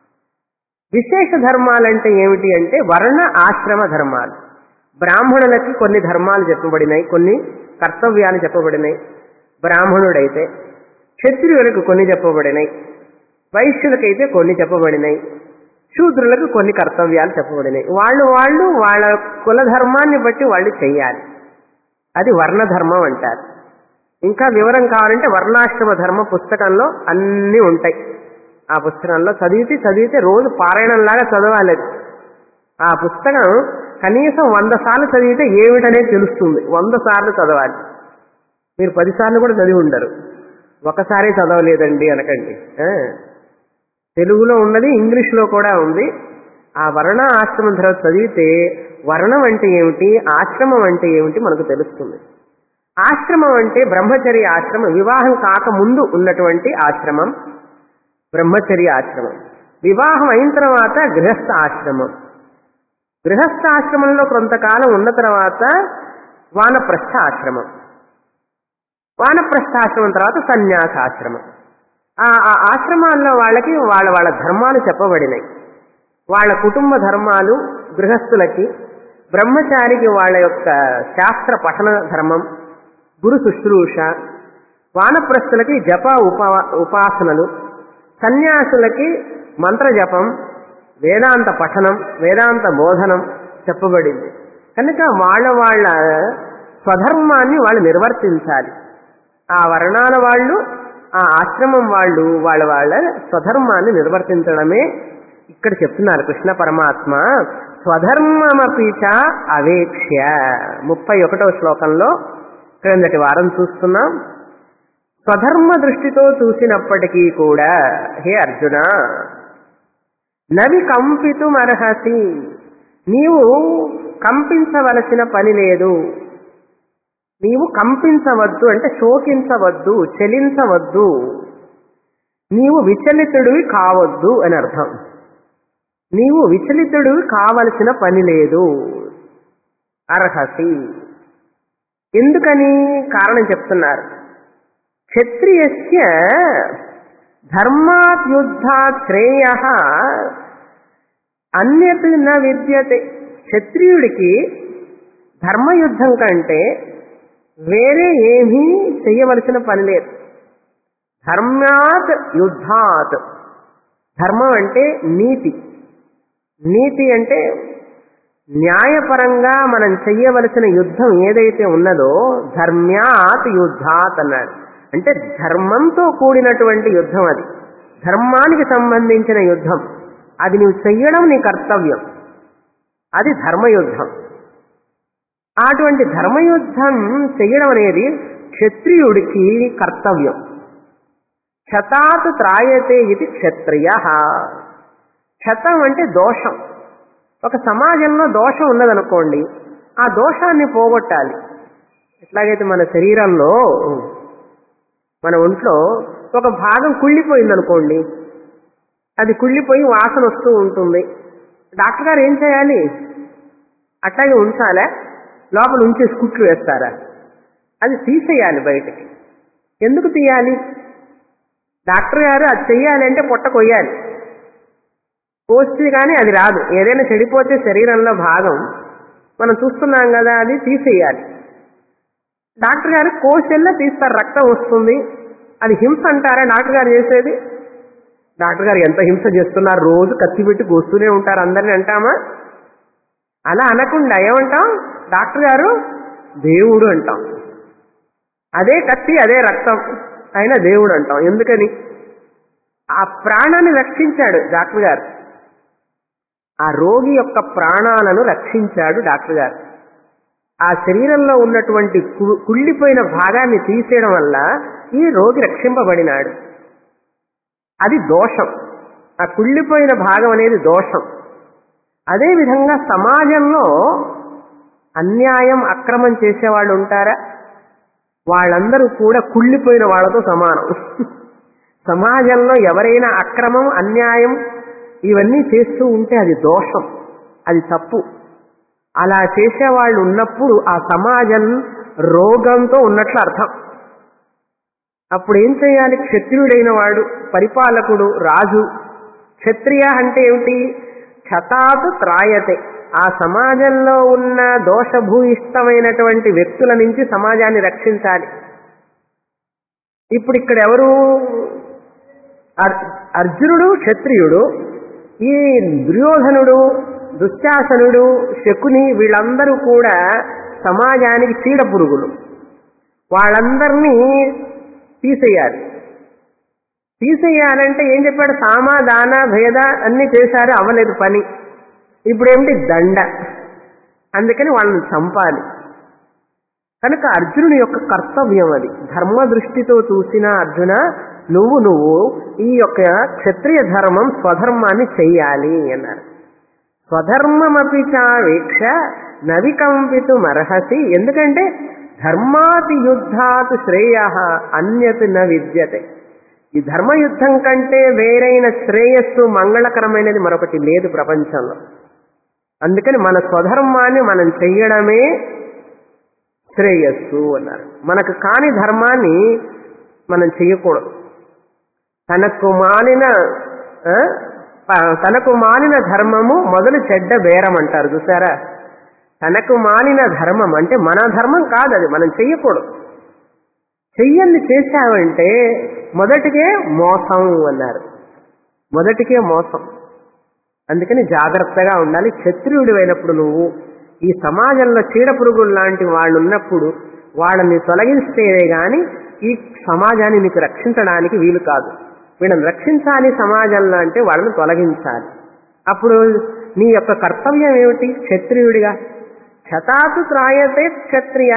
విశేష ధర్మాలంటే ఏమిటి అంటే వర్ణ ఆశ్రమ ధర్మాలు బ్రాహ్మణులకి కొన్ని ధర్మాలు చెప్పబడినాయి కొన్ని కర్తవ్యాలు చెప్పబడినాయి బ్రాహ్మణుడైతే క్షత్రియులకు కొన్ని చెప్పబడినాయి వైశ్యులకైతే కొన్ని చెప్పబడినాయి శూద్రులకు కొన్ని కర్తవ్యాలు చెప్పబడినాయి వాళ్ళు వాళ్ళు వాళ్ళ కుల ధర్మాన్ని బట్టి వాళ్ళు చెయ్యాలి అది వర్ణ ధర్మం అంటారు ఇంకా వివరం కావాలంటే వర్ణాశ్రమ ధర్మ పుస్తకంలో అన్నీ ఉంటాయి ఆ పుస్తకంలో చదివితే చదివితే రోజు పారాయణంలాగా చదవాలి అది. ఆ పుస్తకం కనీసం వంద సార్లు చదివితే ఏమిటనేది తెలుస్తుంది వంద సార్లు చదవాలి మీరు పదిసార్లు కూడా చదివి ఉండరు ఒకసారి చదవలేదండి అనకండి ఆ. తెలుగులో ఉన్నది ఇంగ్లీష్లో కూడా ఉంది ఆ వర్ణ ఆశ్రమం తర్వాత చదివితే వర్ణం అంటే ఏమిటి ఆశ్రమం అంటే ఏమిటి మనకు తెలుస్తుంది ఆశ్రమం అంటే బ్రహ్మచర్య ఆశ్రమం వివాహం కాకముందు ఉన్నటువంటి ఆశ్రమం బ్రహ్మచర్య ఆశ్రమం వివాహం అయిన తర్వాత గృహస్థ ఆశ్రమం గృహస్థ ఆశ్రమంలో కొంతకాలం ఉన్న తర్వాత వానప్రస్థ ఆశ్రమం వానప్రస్థాశ్రమం తర్వాత సన్యాసాశ్రమం ఆ ఆ ఆశ్రమాల్లో వాళ్ళకి వాళ్ళ వాళ్ళ ధర్మాలు చెప్పబడినాయి వాళ్ళ కుటుంబ ధర్మాలు గృహస్థులకి బ్రహ్మచారికి వాళ్ళ యొక్క శాస్త్ర పఠన ధర్మం గురు శుశ్రూష వానప్రస్థులకి జప ఉప ఉపాసనలు సన్యాసులకి మంత్ర జపం వేదాంత పఠనం వేదాంత బోధనం చెప్పబడింది కనుక వాళ్ళ వాళ్ళ స్వధర్మాన్ని వాళ్ళు నిర్వర్తించాలి ఆ వర్ణాల వాళ్ళు ఆ ఆశ్రమం వాళ్ళు వాళ్ళ వాళ్ళ స్వధర్మాన్ని నిర్వర్తించడమే ఇక్కడ చెప్తున్నారు కృష్ణ పరమాత్మ స్వధర్మమపీచ అవేక్ష్య ముప్పై ఒకటవ శ్లోకంలో క్రిందటి వారం చూస్తున్నాం స్వధర్మ దృష్టితో చూసినప్పటికీ కూడా హే అర్జున నవి కంపితుమర్హసి నీవు కంపించవలసిన పని లేదు నీవు కంపించవద్దు అంటే శోకించవద్దు చలించవద్దు నీవు విచలితుడివి కావద్దు అని అర్థం నీవు విచలితుడివి కావలసిన పని లేదు అర్హసి ఎందుకని కారణం చెప్తున్నారు క్షత్రియస్య ధర్మాత్ యుద్ధాత్ శ్రేయ అన్యత్ న విద్యతే క్షత్రియుడికి ధర్మయుద్ధం కంటే వేరే ఏమీ చెయ్యవలసిన పని లేదు ధర్మాత్ యుద్ధాత్ ధర్మం అంటే నీతి నీతి అంటే న్యాయపరంగా మనం చెయ్యవలసిన యుద్ధం ఏదైతే ఉన్నదో ధర్మ్యాత్ యుద్ధాత్ అన్నాడు అంటే ధర్మంతో కూడినటువంటి యుద్ధం అది ధర్మానికి సంబంధించిన యుద్ధం అది నువ్వు చెయ్యడం నీ కర్తవ్యం అది ధర్మయుద్ధం అటువంటి ధర్మయుద్ధం చెయ్యడం అనేది క్షత్రియుడికి కర్తవ్యం క్షతాత్ త్రాయతే ఇది క్షత్రియ క్షతం అంటే దోషం ఒక సమాజంలో దోషం ఉన్నదనుకోండి ఆ దోషాన్ని పోగొట్టాలి ఎట్లాగైతే మన శరీరంలో మన ఒంట్లో ఒక భాగం కుళ్ళిపోయిందనుకోండి అది కుళ్ళిపోయి వాసన వస్తూ ఉంటుంది డాక్టర్ గారు ఏం చేయాలి అట్లాగే ఉంచాలా లోపల ఉంచేసి కుట్లు వేస్తారా అది తీసేయాలి బయటికి ఎందుకు తీయాలి డాక్టర్ గారు అది చెయ్యాలి అంటే పొట్ట కొయ్యాలి కోస్తే కానీ అది రాదు ఏదైనా చెడిపోతే శరీరంలో భాగం మనం చూస్తున్నాం కదా అది తీసేయాలి డాక్టర్ గారు కోసెల్లా తీస్తారు రక్తం వస్తుంది అది హింస అంటారా డాక్టర్ గారు చేసేది డాక్టర్ గారు ఎంత హింస చేస్తున్నారు రోజు కత్తి పెట్టి కోస్తూనే ఉంటారు అందరిని అంటామా అలా అనకుండా ఏమంటాం డాక్టర్ గారు దేవుడు అంటాం అదే కత్తి అదే రక్తం అయినా దేవుడు అంటాం ఎందుకని ఆ ప్రాణాన్ని రక్షించాడు డాక్టర్ గారు ఆ రోగి యొక్క ప్రాణాలను రక్షించాడు డాక్టర్ గారు ఆ శరీరంలో ఉన్నటువంటి కు- కుళ్ళిపోయిన భాగాన్ని తీసేయడం వల్ల ఈ రోగి రక్షింపబడినాడు అది దోషం ఆ కుళ్ళిపోయిన భాగం అనేది దోషం అదేవిధంగా సమాజంలో అన్యాయం అక్రమం చేసేవాళ్ళు ఉంటారా వాళ్ళందరూ కూడా కుళ్ళిపోయిన వాళ్ళతో సమానం సమాజంలో ఎవరైనా అక్రమం అన్యాయం ఇవన్నీ చేస్తూ ఉంటే అది దోషం అది తప్పు అలా చేసేవాళ్ళు ఉన్నప్పుడు ఆ సమాజం రోగంతో ఉన్నట్లు అర్థం అప్పుడు ఏం చేయాలి క్షత్రియుడైన వాడు పరిపాలకుడు రాజు క్షత్రియ అంటే ఏమిటి క్షతాతు త్రాయతే ఆ సమాజంలో ఉన్న దోషభూయిష్టమైనటువంటి వ్యక్తుల నుంచి సమాజాన్ని రక్షించాలి ఇప్పుడు ఇక్కడ ఎవరు అర్- అర్జునుడు క్షత్రియుడు ఈ దుర్యోధనుడు దుశ్శాసనుడు శకుని వీళ్ళందరూ కూడా సమాజానికి చీడ పురుగులు వాళ్ళందరినీ తీసేయాలి తీసేయాలంటే ఏం చెప్పాడు సామా దాన భేద అన్ని చేశారు అవ్వలేదు పని ఇప్పుడు ఏమిటి దండ అందుకని వాళ్ళని చంపాలి కనుక అర్జునుడి యొక్క కర్తవ్యం అది ధర్మ దృష్టితో చూసిన అర్జున నువ్వు నువ్వు ఈ యొక్క క్షత్రియ ధర్మం స్వధర్మాన్ని చెయ్యాలి అన్నారు స్వధర్మమపి చావేక్ష నవికంపితు మర్హసి ఎందుకంటే ధర్మాతి యుద్ధాత్ శ్రేయ అన్యత్ న విద్యతే ఈ ధర్మయుద్ధం కంటే వేరైన శ్రేయస్సు మంగళకరమైనది మరొకటి లేదు ప్రపంచంలో అందుకని మన స్వధర్మాన్ని మనం చెయ్యడమే శ్రేయస్సు అన్నారు మనకు కాని ధర్మాన్ని మనం చెయ్యకూడదు తనకు మాలిన ఆ, ప- తనకు మాలిన ధర్మము మొదలు చెడ్డ బేరం అంటారు చూసారా తనకు మాలిన ధర్మం అంటే మన ధర్మం కాదు అది మనం చెయ్యకూడదు చెయ్యంది చేశావంటే మొదటికే మోసం అన్నారు మొదటికే మోసం అందుకని జాగ్రత్తగా ఉండాలి క్షత్రియుడు అయినప్పుడు నువ్వు ఈ సమాజంలో చీడ పురుగులు లాంటి వాళ్ళు ఉన్నప్పుడు వాళ్ళని తొలగిస్తేనే గాని ఈ సమాజాన్ని నీకు రక్షించడానికి వీలు కాదు వీళ్ళని రక్షించాలి సమాజంలో అంటే వాళ్ళని తొలగించాలి అప్పుడు నీ యొక్క కర్తవ్యం ఏమిటి క్షత్రియుడిగా క్షతాసు త్రాయతే క్షత్రియ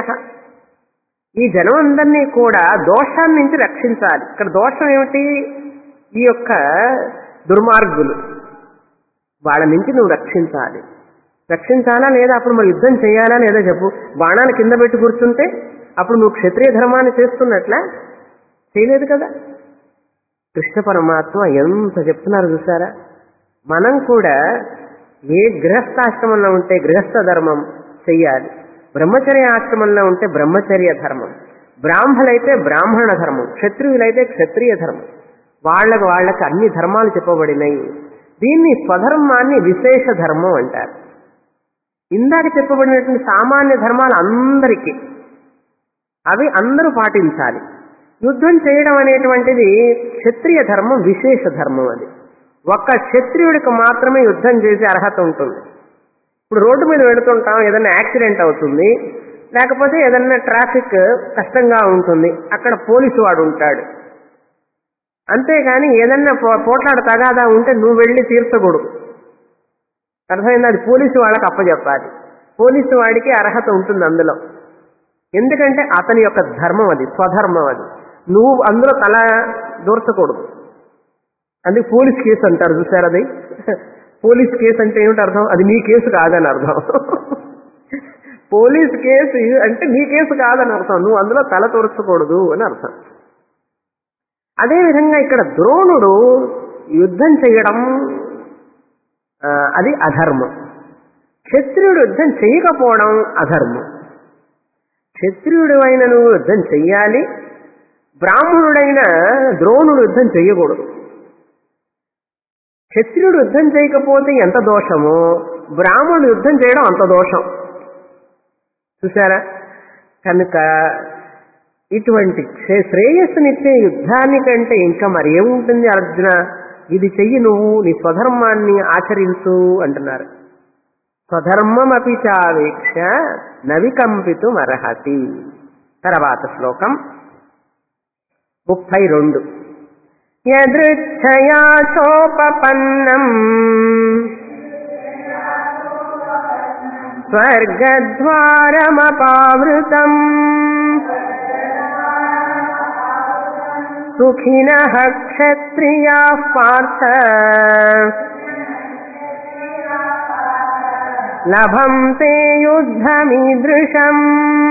ఈ జనం అందరినీ కూడా దోషాన్ని నుంచి రక్షించాలి ఇక్కడ దోషం ఏమిటి ఈ యొక్క దుర్మార్గులు వాళ్ళ నుంచి నువ్వు రక్షించాలి రక్షించాలా లేదా అప్పుడు మరి యుద్ధం చేయాలా లేదా చెప్పు బాణాలు కింద పెట్టి కూర్చుంటే అప్పుడు నువ్వు క్షత్రియ ధర్మాన్ని చేస్తున్నట్లా చేయలేదు కదా కృష్ణ పరమాత్మ ఎంత చెప్తున్నారు చూసారా మనం కూడా ఏ గృహస్థాశ్రమంలో ఉంటే గృహస్థ ధర్మం చెయ్యాలి బ్రహ్మచర్య ఆశ్రమంలో ఉంటే బ్రహ్మచర్య ధర్మం బ్రాహ్మణులైతే బ్రాహ్మణ ధర్మం క్షత్రియులైతే క్షత్రియ ధర్మం వాళ్ళకు వాళ్ళకి అన్ని ధర్మాలు చెప్పబడినాయి దీన్ని స్వధర్మాన్ని విశేష ధర్మం అంటారు ఇందాక చెప్పబడినటువంటి సామాన్య ధర్మాలు అందరికీ అవి అందరూ పాటించాలి యుద్ధం చేయడం అనేటువంటిది క్షత్రియ ధర్మం విశేష ధర్మం అది ఒక్క క్షత్రియుడికి మాత్రమే యుద్ధం చేసే అర్హత ఉంటుంది ఇప్పుడు రోడ్డు మీద వెళుతుంటాం ఏదైనా యాక్సిడెంట్ అవుతుంది లేకపోతే ఏదైనా ట్రాఫిక్ కష్టంగా ఉంటుంది అక్కడ పోలీసు వాడు ఉంటాడు అంతేగాని ఏదన్నా పో- పోట్లాడ తగాదా ఉంటే నువ్వు వెళ్ళి తీర్చకూడదు అర్థమైంది అది పోలీసు వాళ్ళకి అప్పచెప్పాలి పోలీసు వాడికి అర్హత ఉంటుంది అందులో ఎందుకంటే అతని యొక్క ధర్మం అది స్వధర్మం అది నువ్వు అందులో తల దూర్చకూడదు అందుకే పోలీస్ కేసు అంటారు చూసారు అది పోలీస్ కేసు అంటే ఏమిటి అర్థం అది నీ కేసు కాదని అర్థం పోలీస్ కేసు అంటే నీ కేసు కాదని అర్థం నువ్వు అందులో తల తోర్చకూడదు అని అర్థం అదేవిధంగా ఇక్కడ ద్రోణుడు యుద్ధం చేయడం ఆ, అది అధర్మం క్షత్రియుడు యుద్ధం చేయకపోవడం అధర్మం క్షత్రియుడు అయిన నువ్వు యుద్ధం చెయ్యాలి బ్రాహ్మణుడైన ద్రోణుడు యుద్ధం చెయ్యకూడదు క్షత్రియుడు యుద్ధం చేయకపోతే ఎంత దోషమో బ్రాహ్మణుడు యుద్ధం చేయడం అంత దోషం చూసారా కనుక ఇటువంటి శ్రే- శ్రేయస్సునిచ్చే యుద్ధానికంటే ఇంకా మరి ఏముంటుంది అర్జున ఇది చెయ్యి నువ్వు నీ స్వధర్మాన్ని ఆచరించు అంటున్నారు స్వధర్మమపి చావేక్ష నవికంపితు అర్హతి తర్వాత శ్లోకం ముప్పై రెండు యదృచ్ఛయా చోపపన్నం స్వర్గద్వారమపావృతం సుఖినః క్షత్రియాः పార్థ లభంతే యుద్ధమీదృశం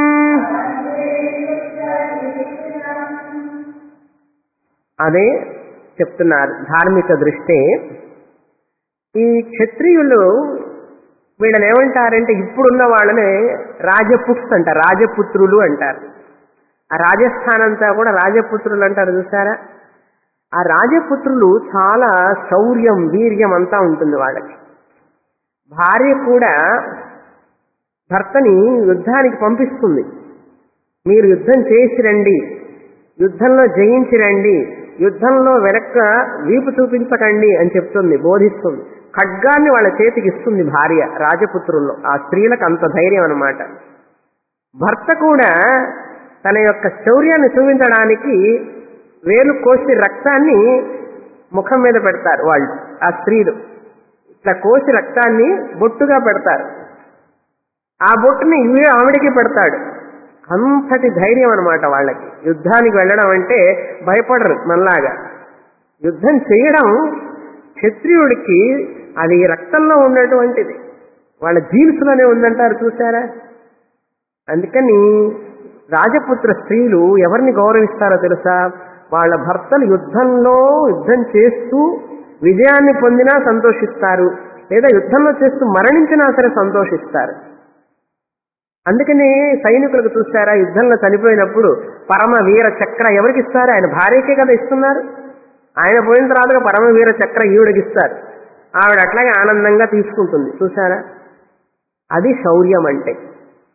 అదే చెప్తున్నారు ధార్మిక దృష్టి ఈ క్షత్రియులు వీళ్ళని ఏమంటారంటే ఇప్పుడున్న వాళ్ళని రాజపుత్స్ అంటారు రాజపుత్రులు అంటారు ఆ రాజస్థాన్ అంతా కూడా రాజపుత్రులు అంటారు చూసారా ఆ రాజపుత్రులు చాలా శౌర్యం వీర్యం అంతా ఉంటుంది వాళ్ళకి భార్య కూడా భర్తని యుద్ధానికి పంపిస్తుంది మీరు యుద్ధం చేసి రండి యుద్ధంలో జయించి రండి యుద్ధంలో వెనక్క వీపు చూపించకండి అని చెప్తుంది బోధిస్తుంది ఖడ్గాన్ని వాళ్ళ చేతికి ఇస్తుంది భార్య రాజపుత్రుల్లో ఆ స్త్రీలకు అంత ధైర్యం అన్నమాట భర్త కూడా తన యొక్క శౌర్యాన్ని చూపించడానికి వేలు కోసి రక్తాన్ని ముఖం మీద పెడతారు వాళ్ళు ఆ స్త్రీలు ఇట్లా కోసి రక్తాన్ని బొట్టుగా పెడతారు ఆ బొట్టుని ఇవే ఆవిడికి పెడతాడు అంతటి ధైర్యం అనమాట వాళ్ళకి యుద్ధానికి వెళ్ళడం అంటే భయపడరు మనలాగా యుద్ధం చేయడం క్షత్రియుడికి అది రక్తంలో ఉన్నటువంటిది వాళ్ళ జీన్స్లోనే ఉందంటారు చూసారా అందుకని రాజపుత్ర స్త్రీలు ఎవరిని గౌరవిస్తారో తెలుసా వాళ్ళ భర్తలు యుద్ధంలో యుద్ధం చేస్తూ విజయాన్ని పొందినా సంతోషిస్తారు లేదా యుద్ధంలో చేస్తూ మరణించినా సరే సంతోషిస్తారు అందుకని సైనికులకు చూస్తారా యుద్ధంలో చనిపోయినప్పుడు పరమ వీర చక్ర ఎవరికి ఇస్తారు ఆయన భార్యకే కదా ఇస్తున్నారు ఆయన పోయిన తర్వాత పరమ వీర చక్ర ఈవిడకి ఇస్తారు ఆవిడ అట్లాగే ఆనందంగా తీసుకుంటుంది చూసారా అది శౌర్యం అంటే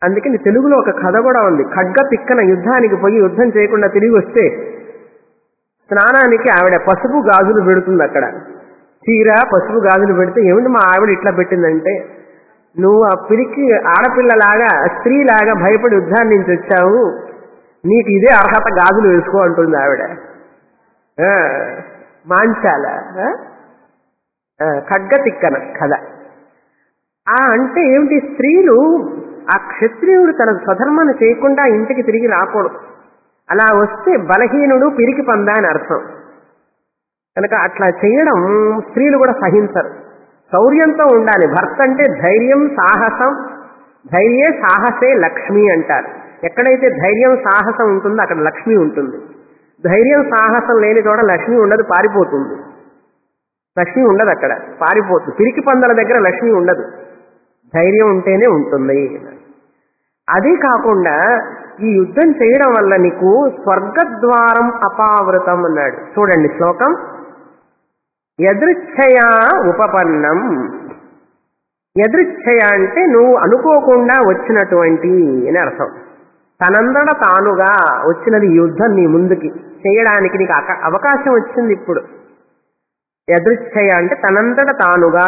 అందుకని తెలుగులో ఒక కథ కూడా ఉంది ఖడ్గ తిక్కన యుద్ధానికి పోయి యుద్ధం చేయకుండా తిరిగి వస్తే స్నానానికి ఆవిడ పసుపు గాజులు పెడుతుంది అక్కడ చీర పసుపు గాజులు పెడితే ఏమిటి మా ఆవిడ ఇట్లా పెట్టిందంటే నువ్వు ఆ పిరికి ఆడపిల్లలాగా స్త్రీలాగా భయపడి యుద్ధాన్ని నుంచి వచ్చావు నీకు ఇదే అర్హత గాజులు వేసుకో అంటుంది ఆవిడ ఆ, మాంచాల ఆ? ఆ, ఖడ్గ తిక్కన కథ ఆ అంటే ఏమిటి స్త్రీలు ఆ క్షత్రియుడు తన స్వధర్మాన్ని చేయకుండా ఇంటికి తిరిగి రాకూడదు అలా వస్తే బలహీనుడు పిరికి పందా అని అర్థం కనుక అట్లా చేయడం స్త్రీలు కూడా సహించరు శౌర్యంతో ఉండాలి భర్త అంటే ధైర్యం సాహసం ధైర్యే సాహసే లక్ష్మి అంటారు ఎక్కడైతే ధైర్యం సాహసం ఉంటుందో అక్కడ లక్ష్మి ఉంటుంది ధైర్యం సాహసం లేని చోట లక్ష్మి ఉండదు పారిపోతుంది లక్ష్మి ఉండదు అక్కడ పారిపోతుంది పిరికి పందల దగ్గర లక్ష్మి ఉండదు ధైర్యం ఉంటేనే ఉంటుంది అదే కాకుండా ఈ యుద్ధం చేయడం వల్ల నీకు స్వర్గద్వారం అపావృతం అన్నాడు చూడండి శ్లోకం ఎదృచ్ఛయా ఉపపన్నం ఎదృచ్ఛయ అంటే నువ్వు అనుకోకుండా వచ్చినటువంటి అని అర్థం తనందడ తానుగా వచ్చినది ఈ యుద్ధం నీ ముందుకి చేయడానికి నీకు అక- అవకాశం వచ్చింది ఇప్పుడు ఎదృచ్ఛయ అంటే తనంతట తానుగా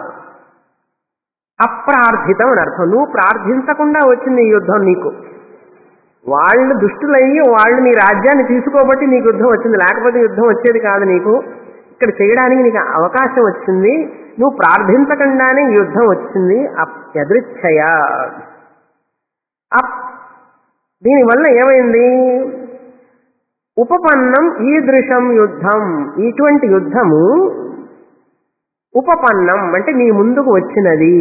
అప్రార్థితం అని అర్థం నువ్వు ప్రార్థించకుండా వచ్చింది ఈ యుద్ధం నీకు వాళ్ళు దుష్టులయ్యి వాళ్ళు నీ రాజ్యాన్ని తీసుకోబట్టి నీకు యుద్ధం వచ్చింది లేకపోతే యుద్ధం వచ్చేది కాదు నీకు ఇక్కడ చేయడానికి నీకు అవకాశం వచ్చింది నువ్వు ప్రార్థించకుండానే ఈ యుద్ధం వచ్చింది అప్ ఎదృచ్ఛయ అప్ దీనివల్ల ఏమైంది ఉపపన్నం ఈదృశం యుద్ధం ఇటువంటి యుద్ధము ఉపపన్నం అంటే నీ ముందుకు వచ్చినది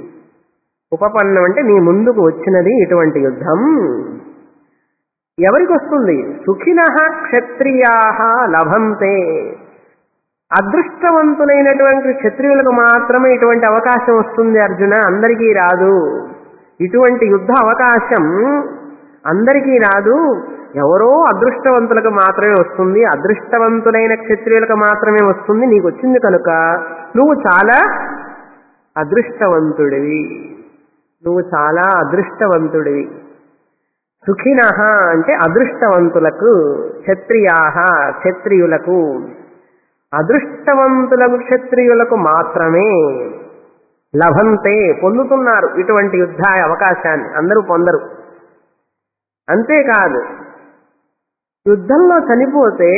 ఉపపన్నం అంటే నీ ముందుకు వచ్చినది ఇటువంటి యుద్ధం ఎవరికి వస్తుంది సుఖిన క్షత్రియా లభంతే అదృష్టవంతులైనటువంటి క్షత్రియులకు మాత్రమే ఇటువంటి అవకాశం వస్తుంది అర్జున అందరికీ రాదు ఇటువంటి యుద్ధ అవకాశం అందరికీ రాదు ఎవరో అదృష్టవంతులకు మాత్రమే వస్తుంది అదృష్టవంతులైన క్షత్రియులకు మాత్రమే వస్తుంది నీకు వచ్చింది కనుక నువ్వు చాలా అదృష్టవంతుడివి నువ్వు చాలా అదృష్టవంతుడివి సుఖిన అంటే అదృష్టవంతులకు క్షత్రియా క్షత్రియులకు అదృష్టవంతులకు క్షత్రియులకు మాత్రమే లభంతే పొందుతున్నారు ఇటువంటి యుద్ధ అవకాశాన్ని అందరూ పొందరు అంతేకాదు యుద్ధంలో చనిపోతే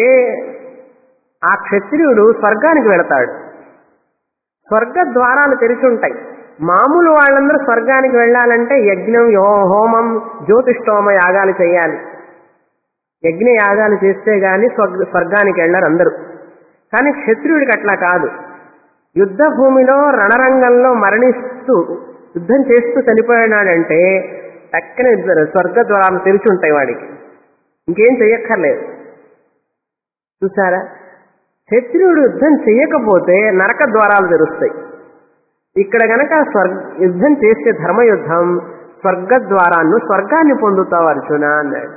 ఆ క్షత్రియుడు స్వర్గానికి వెళతాడు స్వర్గ ద్వారాలు తెరిచి ఉంటాయి మామూలు వాళ్ళందరూ స్వర్గానికి వెళ్ళాలంటే యజ్ఞం యో- హోమం జ్యోతిష్టోమ యాగాలు చేయాలి యజ్ఞ యాగాలు చేస్తే గాని స్వర్గ స్వర్గానికి వెళ్ళరు అందరూ కానీ క్షత్రియుడికి అట్లా కాదు యుద్ధ భూమిలో రణరంగంలో మరణిస్తూ యుద్ధం చేస్తూ చనిపోయినాడంటే టక్కన స్వర్గ ద్వారాలు తెరిచి ఉంటాయి వాడికి ఇంకేం చెయ్యక్కర్లేదు చూసారా క్షత్రియుడు యుద్ధం చేయకపోతే నరక ద్వారాలు తెరుస్తాయి ఇక్కడ గనక స్వర్గ యుద్ధం చేసే ధర్మయుద్ధం స్వర్గ ద్వారాన్ని స్వర్గాన్ని పొందుతావు అర్జున అన్నాడు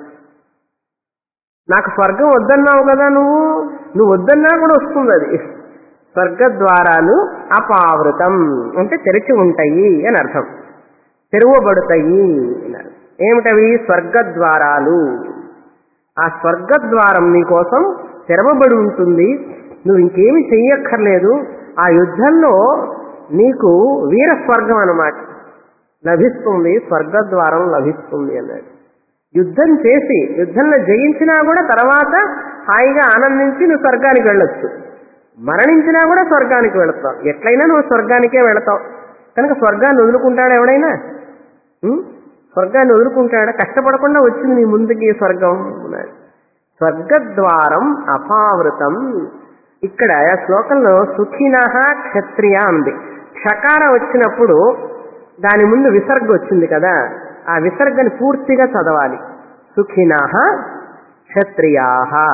నాకు స్వర్గం వద్దన్నావు కదా నువ్వు నువ్వు వద్దన్నా కూడా వస్తుంది అది స్వర్గ ద్వారాలు అపావృతం అంటే తెరిచి ఉంటాయి అని అర్థం తెరవబడతాయి అన్నారు ఏమిటవి స్వర్గ ద్వారాలు ఆ స్వర్గ ద్వారం నీకోసం తెరవబడి ఉంటుంది నువ్వు ఇంకేమి చెయ్యక్కర్లేదు ఆ యుద్ధంలో నీకు వీర స్వర్గం అన్నమాట లభిస్తుంది స్వర్గద్వారం లభిస్తుంది అన్నాడు యుద్ధం చేసి యుద్ధంలో జయించినా కూడా తర్వాత హాయిగా ఆనందించి నువ్వు స్వర్గానికి వెళ్ళొచ్చు మరణించినా కూడా స్వర్గానికి వెళతావు ఎట్లయినా నువ్వు స్వర్గానికే వెళతావు కనుక స్వర్గాన్ని వదులుకుంటాడా ఎవడైనా ఉం? స్వర్గాన్ని వదులుకుంటాడా కష్టపడకుండా వచ్చింది నీ ముందుకి స్వర్గం అన్నాడు స్వర్గద్వారం అపావృతం ఇక్కడ శ్లోకంలో సుఖిన క్షత్రియ ఉంది క్షకార వచ్చినప్పుడు దాని ముందు విసర్గ వచ్చింది కదా ఆ విసర్గని పూర్తిగా చదవాలి సుఖిన క్షత్రియా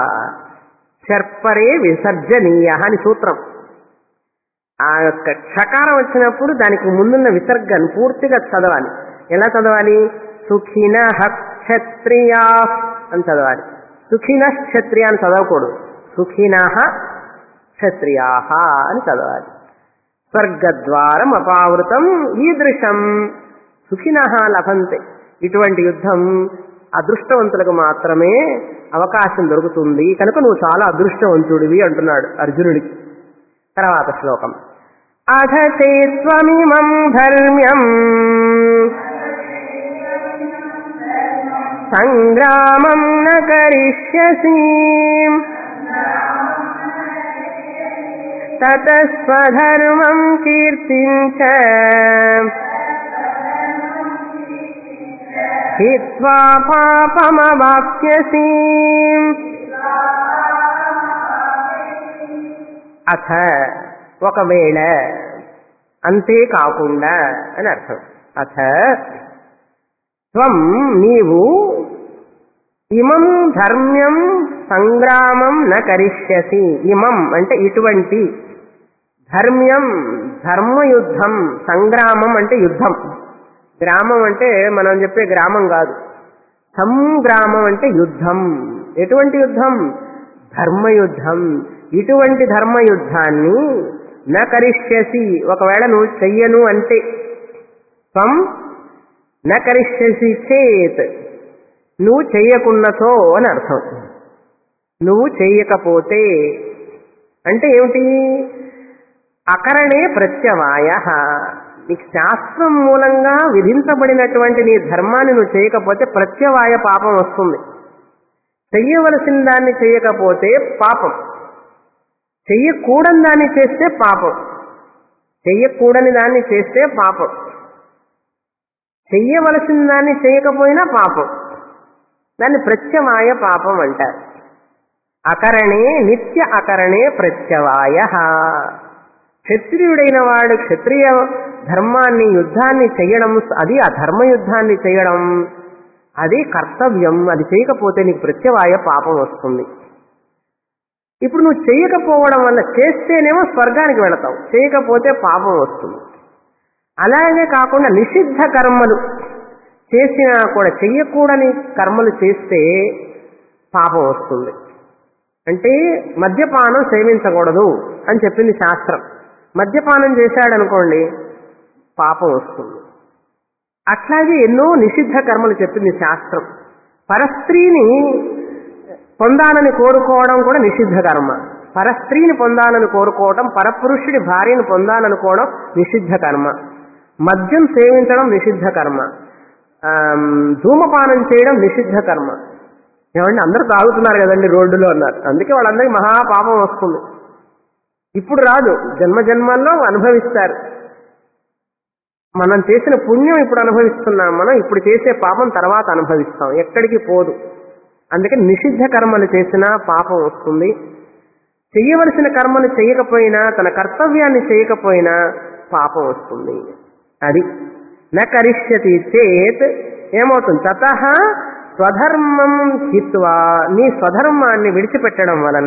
శర్పరే విసర్జనీయ అని సూత్రం ఆ యొక్క క్షకారం వచ్చినప్పుడు దానికి ముందున్న విసర్గను పూర్తిగా చదవాలి ఎలా చదవాలి సుఖిన క్షత్రియా అని చదవాలి సుఖిన క్షత్రియ అని చదవకూడదు సుఖిన క్షత్రియా అని చదవాలి స్వర్గద్వారం అపావృతం ఈదృశం సుఖిన లభంతే ఇటువంటి యుద్ధం అదృష్టవంతులకు మాత్రమే అవకాశం దొరుకుతుంది కనుక నువ్వు చాలా అదృష్టవంతుడివి అంటున్నాడు అర్జునుడికి తర్వాత శ్లోకం అథ చేత్వమిమం ధర్మ్యం సంగ్రామం న కరిష్యసి తతస్వధర్మం కీర్తించ హిత్వా పాపమవాప్స్యసి అథ ఒకవేళ అంతేకాకుండా అని అర్థం అథ త్వం నీవు ఇమం ధర్మ్యం సంగ్రామం న కరిష్యసి ఇమం అంటే ఇటువంటి ధర్మ్యం ధర్మయుద్ధం సంగ్రామం అంటే యుద్ధం గ్రామం అంటే మనం చెప్పే గ్రామం కాదు సంగ్రామం అంటే యుద్ధం ఎటువంటి యుద్ధం ధర్మయుద్ధం ఇటువంటి ధర్మయుద్ధాన్ని న కరిష్యసి ఒకవేళ నువ్వు చెయ్యను అంటే త్వం న కరిష్యసి చేత్ నువ్వు చెయ్యకున్నతో అని అర్థం నువ్వు చెయ్యకపోతే అంటే ఏమిటి అకరణే ప్రత్యవాయ నీకు శాస్త్రం మూలంగా విధించబడినటువంటి నీ ధర్మాన్ని నువ్వు చేయకపోతే ప్రత్యవాయ పాపం వస్తుంది చెయ్యవలసిన దాన్ని చేయకపోతే పాపం చెయ్యకూడని దాన్ని చేస్తే పాపం చెయ్యకూడని దాన్ని చేస్తే పాపం చెయ్యవలసిన దాన్ని చేయకపోయినా పాపం దాన్ని ప్రత్యవాయ పాపం అంటారు అకరణే నిత్య అకరణే ప్రత్యవాయ క్షత్రియుడైన వాడు క్షత్రియ ధర్మాన్ని యుద్ధాన్ని చేయడం అది ఆ ధర్మయుద్ధాన్ని చేయడం అది కర్తవ్యం అది చేయకపోతే నీకు ప్రత్యవాయ పాపం వస్తుంది ఇప్పుడు నువ్వు చేయకపోవడం వల్ల చేస్తేనేమో స్వర్గానికి వెళతావు చేయకపోతే పాపం వస్తుంది అలాగే కాకుండా నిషిద్ధ కర్మలు చేసినా కూడా చెయ్యకూడని కర్మలు చేస్తే పాపం వస్తుంది అంటే మద్యపానం సేవించకూడదు అని చెప్పింది శాస్త్రం మద్యపానం చేశాడనుకోండి పాపం వస్తుంది అట్లాగే ఎన్నో నిషిద్ధ కర్మలు చెప్పింది శాస్త్రం పరస్త్రీని పొందాలని కోరుకోవడం కూడా నిషిద్ధ కర్మ పరస్త్రీని పొందాలని కోరుకోవడం పరపురుషుడి భార్యను పొందాలనుకోవడం నిషిద్ధ కర్మ మద్యం సేవించడం నిషిద్ధ కర్మ ఆమ్, ధూమపానం చేయడం నిషిద్ధ కర్మ ఏమండి అందరూ తాగుతున్నారు కదండి రోడ్డులో అన్నారు అందుకే వాళ్ళందరికీ మహాపాపం వస్తుంది ఇప్పుడు రాదు జన్మ జన్మల్లో అనుభవిస్తారు మనం చేసిన పుణ్యం ఇప్పుడు అనుభవిస్తున్నాం మనం ఇప్పుడు చేసే పాపం తర్వాత అనుభవిస్తాం ఎక్కడికి పోదు అందుకే నిషిద్ధ కర్మలు చేసినా పాపం వస్తుంది చెయ్యవలసిన కర్మలు చేయకపోయినా తన కర్తవ్యాన్ని చేయకపోయినా పాపం వస్తుంది అది న కరిష్యతి చేత్ ఏమవుతుంది తత స్వధర్మం హిత్వా నీ స్వధర్మాన్ని విడిచిపెట్టడం వలన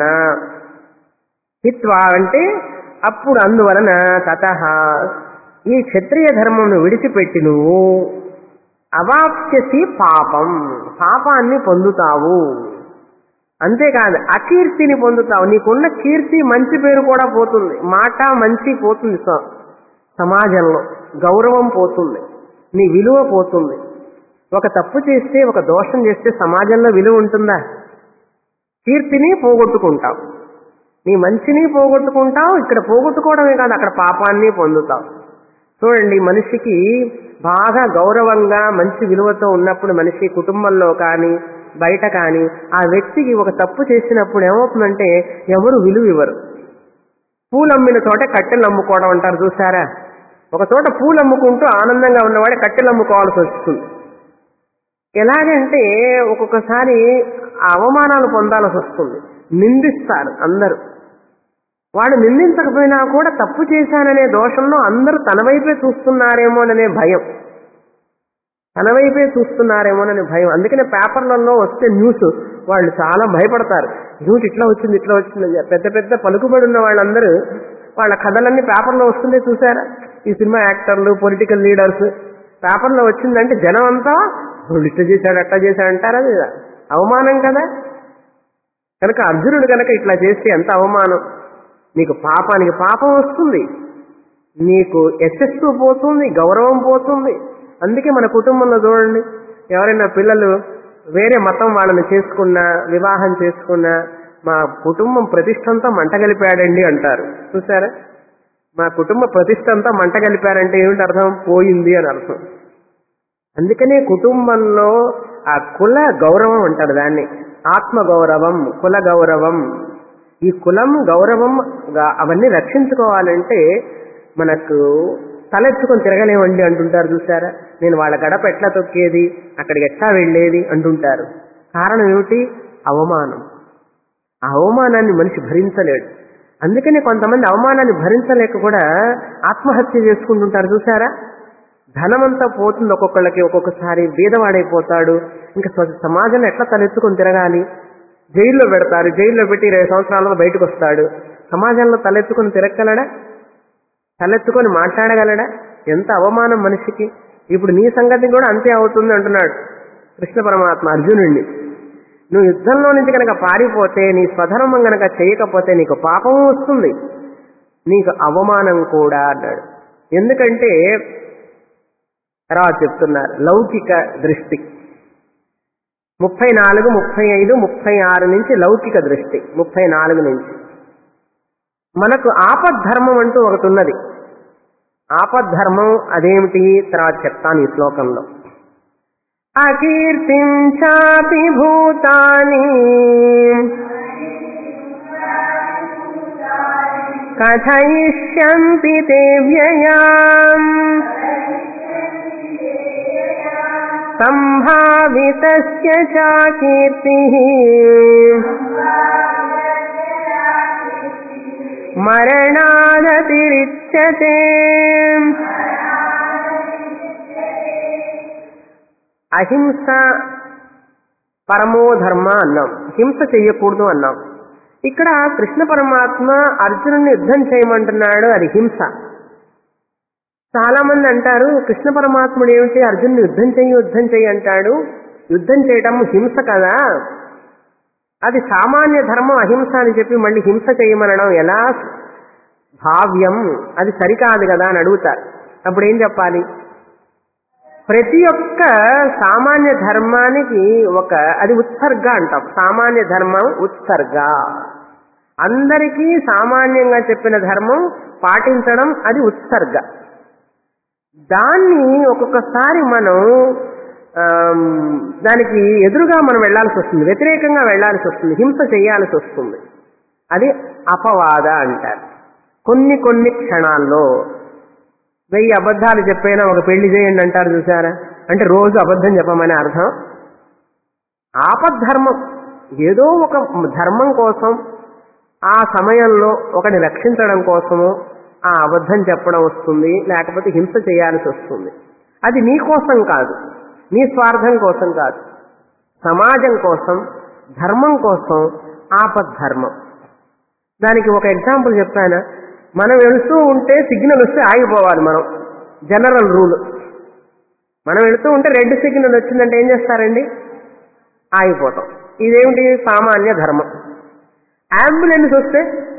హిత్వా అంటే అప్పుడు అందువలన తత ఈ క్షత్రియ ధర్మంను విడిచిపెట్టి నువ్వు అవాప్స్యసి పాపం పాపాన్ని పొందుతావు అంతేకాదు అకీర్తిని పొందుతావు నీకున్న కీర్తి మంచి పేరు కూడా పోతుంది మాట మంచి పోతుంది స- సమాజంలో గౌరవం పోతుంది నీ విలువ పోతుంది ఒక తప్పు చేస్తే ఒక దోషం చేస్తే సమాజంలో విలువ ఉంటుందా కీర్తిని పోగొట్టుకుంటావు నీ మంచిని పోగొట్టుకుంటావు ఇక్కడ పోగొట్టుకోవడమే కాదు అక్కడ పాపాన్ని పొందుతావు చూడండి మనిషికి బాగా గౌరవంగా మంచి విలువతో ఉన్నప్పుడు మనిషి కుటుంబంలో కానీ బయట కానీ ఆ వ్యక్తికి ఒక తప్పు చేసినప్పుడు ఏమవుతుందంటే ఎవరు విలువ ఇవ్వరు పూలు అమ్మిన చోట కట్టెలు అమ్ముకోవడం అంటారు చూసారా ఒక చోట పూలు అమ్ముకుంటూ ఆనందంగా ఉన్నవాడే కట్టెలు అమ్ముకోవాల్సి వస్తుంది ఎలాగంటే ఒక్కొక్కసారి ఆ అవమానాలు పొందాల్సి వస్తుంది నిందిస్తారు అందరూ వాడు నిందించకపోయినా కూడా తప్పు చేశాననే దోషంలో అందరూ తన వైపే చూస్తున్నారేమోననే భయం తన వైపే చూస్తున్నారేమోననే భయం అందుకనే పేపర్లలో వస్తే న్యూస్ వాళ్ళు చాలా భయపడతారు న్యూస్ ఇట్లా వచ్చింది ఇట్లా వచ్చింది అని చెప్పి. పెద్ద పెద్ద పలుకుబడి ఉన్న వాళ్ళందరూ వాళ్ళ కథలన్నీ పేపర్లో వస్తుందే చూసారా ఈ సినిమా యాక్టర్లు పొలిటికల్ లీడర్స్ పేపర్లో వచ్చిందంటే జనం అంతా "వీడు ఇట్లా చేశాడు అట్లా చేశాడు అంటారా లేదా? అవమానం కదా కనుక అర్జునుడు కనుక ఇట్లా చేస్తే ఎంత అవమానం నీకు పాపానికి పాపం వస్తుంది నీకు యశస్సు పోతుంది గౌరవం పోతుంది అందుకే మన కుటుంబంలో చూడండి ఎవరైనా పిల్లలు వేరే మతం వాళ్ళని చేసుకున్నా వివాహం చేసుకున్నా మా కుటుంబం ప్రతిష్ట అంతా మంటగలిపాడండి అంటారు చూసారా మా కుటుంబ ప్రతిష్ట అంతా మంటగలిపారంటే ఏమిటి అర్థం పోయింది అని అర్థం అందుకనే కుటుంబంలో ఆ కుల గౌరవం అంటారు దాన్ని ఆత్మ గౌరవం కుల గౌరవం ఈ కులం గౌరవం గా- అవన్నీ రక్షించుకోవాలంటే మనకు తలెత్తుకొని తిరగలేమండి అంటుంటారు చూసారా నేను వాళ్ళ గడప ఎట్లా తొక్కేది అక్కడికి ఎట్లా వెళ్ళేది అంటుంటారు కారణం ఏమిటి అవమానం ఆ అవమానాన్ని మనిషి భరించలేడు అందుకనే కొంతమంది అవమానాన్ని భరించలేక కూడా ఆత్మహత్య చేసుకుంటుంటారు చూసారా ధనమంతా పోతుంది ఒక్కొక్కళ్ళకి ఒక్కొక్కసారి బీదవాడైపోతాడు ఇంకా స్వ- సమాజంలో ఎట్లా తలెత్తుకొని తిరగాలి జైల్లో పెడతారు జైల్లో పెట్టి ఇరవై సంవత్సరాలలో బయటకు వస్తాడు సమాజంలో తలెత్తుకొని తిరగలడా తలెత్తుకొని మాట్లాడగలడా ఎంత అవమానం మనిషికి ఇప్పుడు నీ సంగతి కూడా అంతే అవుతుంది అంటున్నాడు కృష్ణ పరమాత్మ అర్జునుడిని నువ్వు యుద్ధంలో నుంచి కనుక పారిపోతే నీ స్వధర్మం కనుక చేయకపోతే నీకు పాపం వస్తుంది నీకు అవమానం కూడా అన్నాడు ఎందుకంటే తర్వాత చెప్తున్నారు లౌకిక దృష్టి ముప్పై నాలుగు ముప్పై ఐదు ముప్పై ఆరు నుంచి లౌకిక దృష్టి ముప్పై నాలుగు నుంచి మనకు ఆపద్ధర్మం అంటూ ఒకటి ఉన్నది ఆపద్ధర్మం అదేమిటి తర్వాత చెప్తాను ఈ శ్లోకంలో అకీర్తిం చాపి భూతాని కథయిష్యంతి తే వ్యయాం సంభావితస్య చాకీర్తి మరణాదతిరిచ్యతే అహింస పరమో ధర్మ అన్నాం హింస చెయ్యకూడదు అన్నాం ఇక్కడ కృష్ణ పరమాత్మ అర్జునుని యుద్ధం చేయమంటున్నాడు అది హింస చాలా మంది అంటారు కృష్ణ పరమాత్ముడు ఏమిటి అర్జునుని యుద్ధం చెయ్యి యుద్ధం చెయ్యి అంటాడు యుద్ధం చేయటం హింస కదా అది సామాన్య ధర్మం అహింస అని చెప్పి మళ్ళీ హింస చేయమనడం ఎలా భావ్యం అది సరికాదు కదా అని అడుగుతారు అప్పుడు ఏం చెప్పాలి ప్రతి ఒక్క సామాన్య ధర్మానికి ఒక అది ఉత్సర్గ అంటాం సామాన్య ధర్మం ఉత్సర్గ అందరికీ సామాన్యంగా చెప్పిన ధర్మం పాటించడం అది ఉత్సర్గ దాన్ని ఒక్కొక్కసారి మనం ఆమ్, దానికి ఎదురుగా మనం వెళ్లాల్సి వస్తుంది వ్యతిరేకంగా వెళ్లాల్సి వస్తుంది హింస చేయాల్సి వస్తుంది అది అపవాద అంటారు కొన్ని కొన్ని క్షణాల్లో వెయ్యి అబద్ధాలు చెప్పైనా ఒక పెళ్లి చేయండి అంటారు చూసారా అంటే రోజు అబద్ధం చెప్పమని అర్థం ఆపద్ధర్మం ఏదో ఒక ధర్మం కోసం ఆ సమయంలో ఒకటి రక్షించడం కోసము ఆ అబద్ధం చెప్పడం వస్తుంది లేకపోతే హింస చేయాల్సి వస్తుంది అది నీ కోసం కాదు నీ స్వార్థం కోసం కాదు సమాజం కోసం ధర్మం కోసం ఆపద్ధర్మం దానికి ఒక ఎగ్జాంపుల్ చెప్పాను మనం వెళుతూ ఉంటే సిగ్నల్ వస్తే ఆగిపోవాలి మనం జనరల్ రూల్ మనం వెళుతూ ఉంటే రెడ్ సిగ్నల్ వచ్చిందంటే ఏం చేస్తారండి ఆగిపోతాం ఇదేమిటి సామాన్య ధర్మం అంబులెన్స్ వస్తే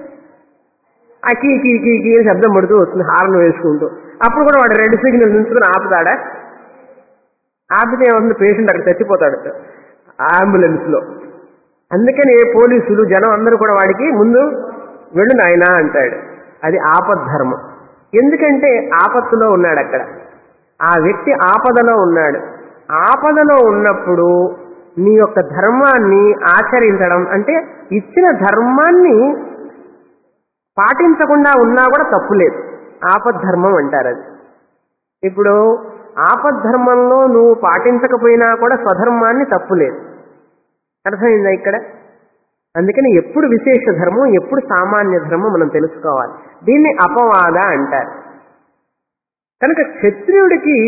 ఆ కీ కీ కీ కీ అని శబ్దం పడుతూ వస్తుంది హార్న్ వేసుకుంటూ అప్పుడు కూడా వాడు రెడ్ సిగ్నల్ నుంచుకుని ఆపుతాడా ఆపితే ఏమవుతుంది పేషెంట్ అక్కడ చచ్చిపోతాడు అంబులెన్స్ లో అందుకని పోలీసులు జనం అందరూ కూడా వాడికి ముందు వెళ్ళు నాయనా అంటాడు అది ఆపద్ధర్మం ఎందుకంటే ఆపత్తులో ఉన్నాడు అక్కడ ఆ వ్యక్తి ఆపదలో ఉన్నాడు ఆపదలో ఉన్నప్పుడు నీ యొక్క ధర్మాన్ని ఆచరించడం అంటే ఇచ్చిన ధర్మాన్ని పాటించకుండా ఉన్నా కూడా తప్పులేదు ఆపద్ధర్మం అంటారు అది ఇప్పుడు ఆపద్ధర్మంలో నువ్వు పాటించకపోయినా కూడా స్వధర్మాన్ని తప్పులేదు అర్థమైందా ఇక్కడ అందుకని ఎప్పుడు విశేష ధర్మం ఎప్పుడు సామాన్య ధర్మం మనం తెలుసుకోవాలి దీన్ని అపవాద అంటారు కనుక క్షత్రియుడికి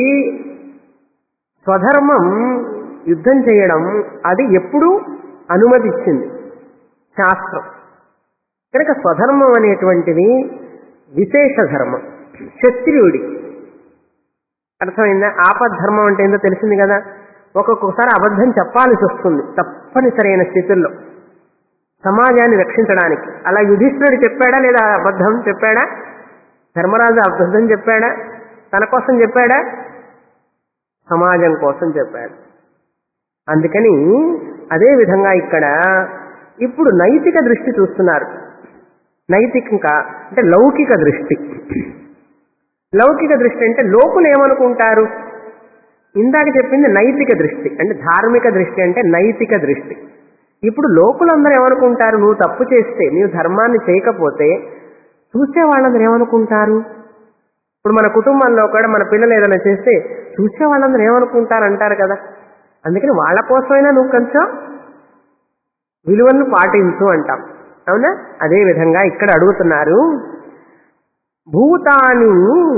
స్వధర్మం యుద్ధం చేయడం అది ఎప్పుడూ అనుమతిచ్చింది శాస్త్రం కనుక స్వధర్మం అనేటువంటిది విశేష ధర్మం క్షత్రియుడి అర్థమైందా ఆపద్ధర్మం అంటే ఏందో తెలిసింది కదా ఒక్కొక్కసారి అబద్ధం చెప్పాల్సి వస్తుంది తప్పనిసరైన స్థితుల్లో సమాజాన్ని రక్షించడానికి అలా యుధిష్ఠుడు చెప్పాడా లేదా అబద్ధం చెప్పాడా ధర్మరాజు అబద్ధం చెప్పాడా తన కోసం చెప్పాడా సమాజం కోసం చెప్పాడు అందుకని అదే విధంగా ఇక్కడ ఇప్పుడు నైతిక దృష్టి చూస్తున్నారు నైతిక అంటే లౌకిక దృష్టి లౌకిక దృష్టి అంటే లోకులు ఏమనుకుంటారు ఇందాక చెప్పింది నైతిక దృష్టి అంటే ధార్మిక దృష్టి అంటే నైతిక దృష్టి ఇప్పుడు లోకులందరూ ఏమనుకుంటారు నువ్వు తప్పు చేస్తే నీవు ధర్మాన్ని చేయకపోతే చూసే వాళ్ళందరూ ఏమనుకుంటారు ఇప్పుడు మన కుటుంబంలో కూడా మన పిల్లలు ఏదైనా చేస్తే చూసే వాళ్ళందరూ ఏమనుకుంటారు అంటారు కదా అందుకని వాళ్ళ కోసమైనా నువ్వు కొంచెం విలువలను పాటించు అంటాం అవునా అదే విధంగా ఇక్కడ అడుగుతున్నారు భూతాని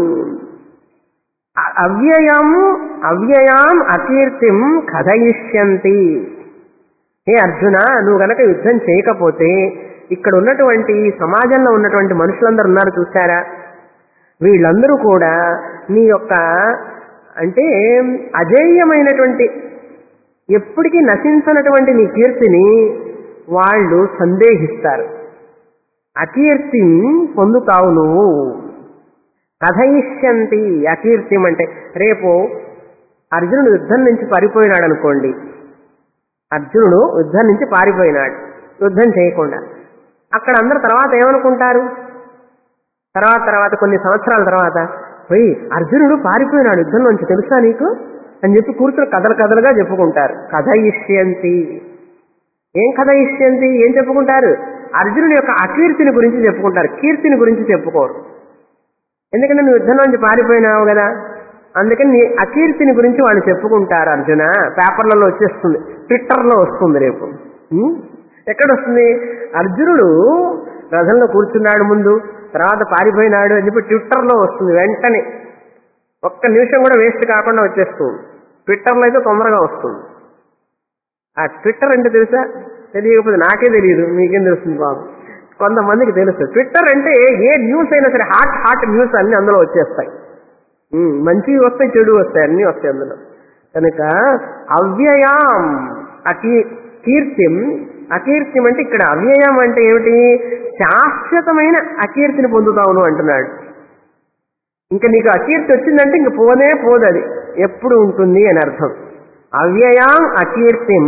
అ- అవ్యయం అవ్యయాం అకీర్తిం కథయిష్యంతి హే అర్జున నువ్వు గనక యుద్ధం చేయకపోతే ఇక్కడ ఉన్నటువంటి ఈ సమాజంలో ఉన్నటువంటి మనుషులందరూ ఉన్నారు చూసారా వీళ్ళందరూ కూడా నీ యొక్క అంటే అజేయమైనటువంటి ఎప్పటికీ నశించనటువంటి నీ కీర్తిని వాళ్ళు సందేహిస్తారు అకీర్తి పొందుతావు నువ్వు కథయిష్యంతి అకీర్తిం అంటే రేపు అర్జునుడు యుద్ధం నుంచి పారిపోయినాడు అనుకోండి అర్జునుడు యుద్ధం నుంచి పారిపోయినాడు యుద్ధం చేయకుండా అక్కడ అందరు తర్వాత ఏమనుకుంటారు తర్వాత తర్వాత కొన్ని సంవత్సరాల తర్వాత పోయి అర్జునుడు పారిపోయినాడు యుద్ధం నుంచి తెలుసా నీకు అని చెప్పి కూర్చుని కథలు కథలుగా చెప్పుకుంటారు కథ ఇష్యంతి ఏం కథ ఇష్యంతి ఏం చెప్పుకుంటారు అర్జునుడి యొక్క అకీర్తిని గురించి చెప్పుకుంటారు కీర్తిని గురించి చెప్పుకోరు ఎందుకంటే నువ్వు యుద్ధం నుంచి పారిపోయినావు కదా అందుకని నీ అకీర్తిని గురించి వాళ్ళు చెప్పుకుంటారు అర్జున పేపర్లలో వచ్చేస్తుంది ట్విట్టర్లో వస్తుంది రేపు ఉం? ఎక్కడ వస్తుంది అర్జునుడు రథంలో కూర్చున్నాడు ముందు తర్వాత పారిపోయినాడు అని చెప్పి ట్విట్టర్లో వస్తుంది వెంటనే ఒక్క నిమిషం కూడా వేస్ట్ కాకుండా వచ్చేస్తుంది ట్విట్టర్లో అయితే తొందరగా వస్తుంది ఆ ట్విట్టర్ అంటే తెలుసా తెలియకపోతే నాకే తెలియదు మీకేం తెలుస్తుంది బాబు కొంతమందికి తెలుసు ట్విట్టర్ అంటే ఏ న్యూస్ అయినా సరే హాట్ హాట్ న్యూస్ అన్ని అందులో వచ్చేస్తాయి ఉమ్, మంచివి వస్తాయి చెడు వస్తాయి అన్ని వస్తాయి అందులో కనుక అవ్యయాం అకీ కీర్తిం అకీర్తిం అంటే ఇక్కడ అవ్యయం అంటే ఏమిటి శాశ్వతమైన అకీర్తిని పొందుతావు నువ్వు అంటున్నాడు ఇంకా నీకు అకీర్తి వచ్చిందంటే ఇంక పోనే పోదు అది ఎప్పుడు ఉంటుంది అని అర్థం అవ్యయాం అకీర్తిం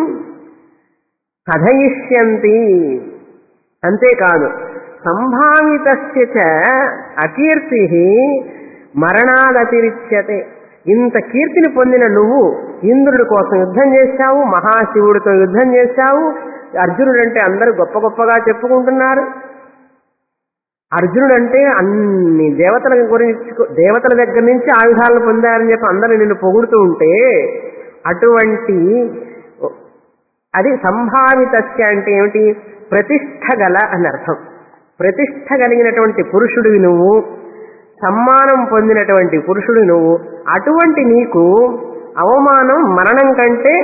కథయిష్యంతి అంతేకాదు సంభావిత అకీర్తి మరణాదతిరిచ్యతే ఇంత కీర్తిని పొందిన నువ్వు ఇంద్రుడి కోసం యుద్ధం చేశావు మహాశివుడితో యుద్ధం చేశావు అర్జునుడు అంటే అందరూ గొప్ప గొప్పగా చెప్పుకుంటున్నారు అర్జునుడు అంటే అన్ని దేవతల గురించి దేవతల దగ్గర నుంచి ఆయుధాలను పొందారని చెప్పి అందరూ నిన్ను పొగుడుతూ ఉంటే అటువంటి అది సంభావితస్య అంటే ఏమిటి ప్రతిష్ట గల అని అర్థం ప్రతిష్ట కలిగినటువంటి పురుషుడివి నువ్వు సమ్మానం పొందినటువంటి పురుషుడు నువ్వు అటువంటి నీకు అవమానం మరణం కంటే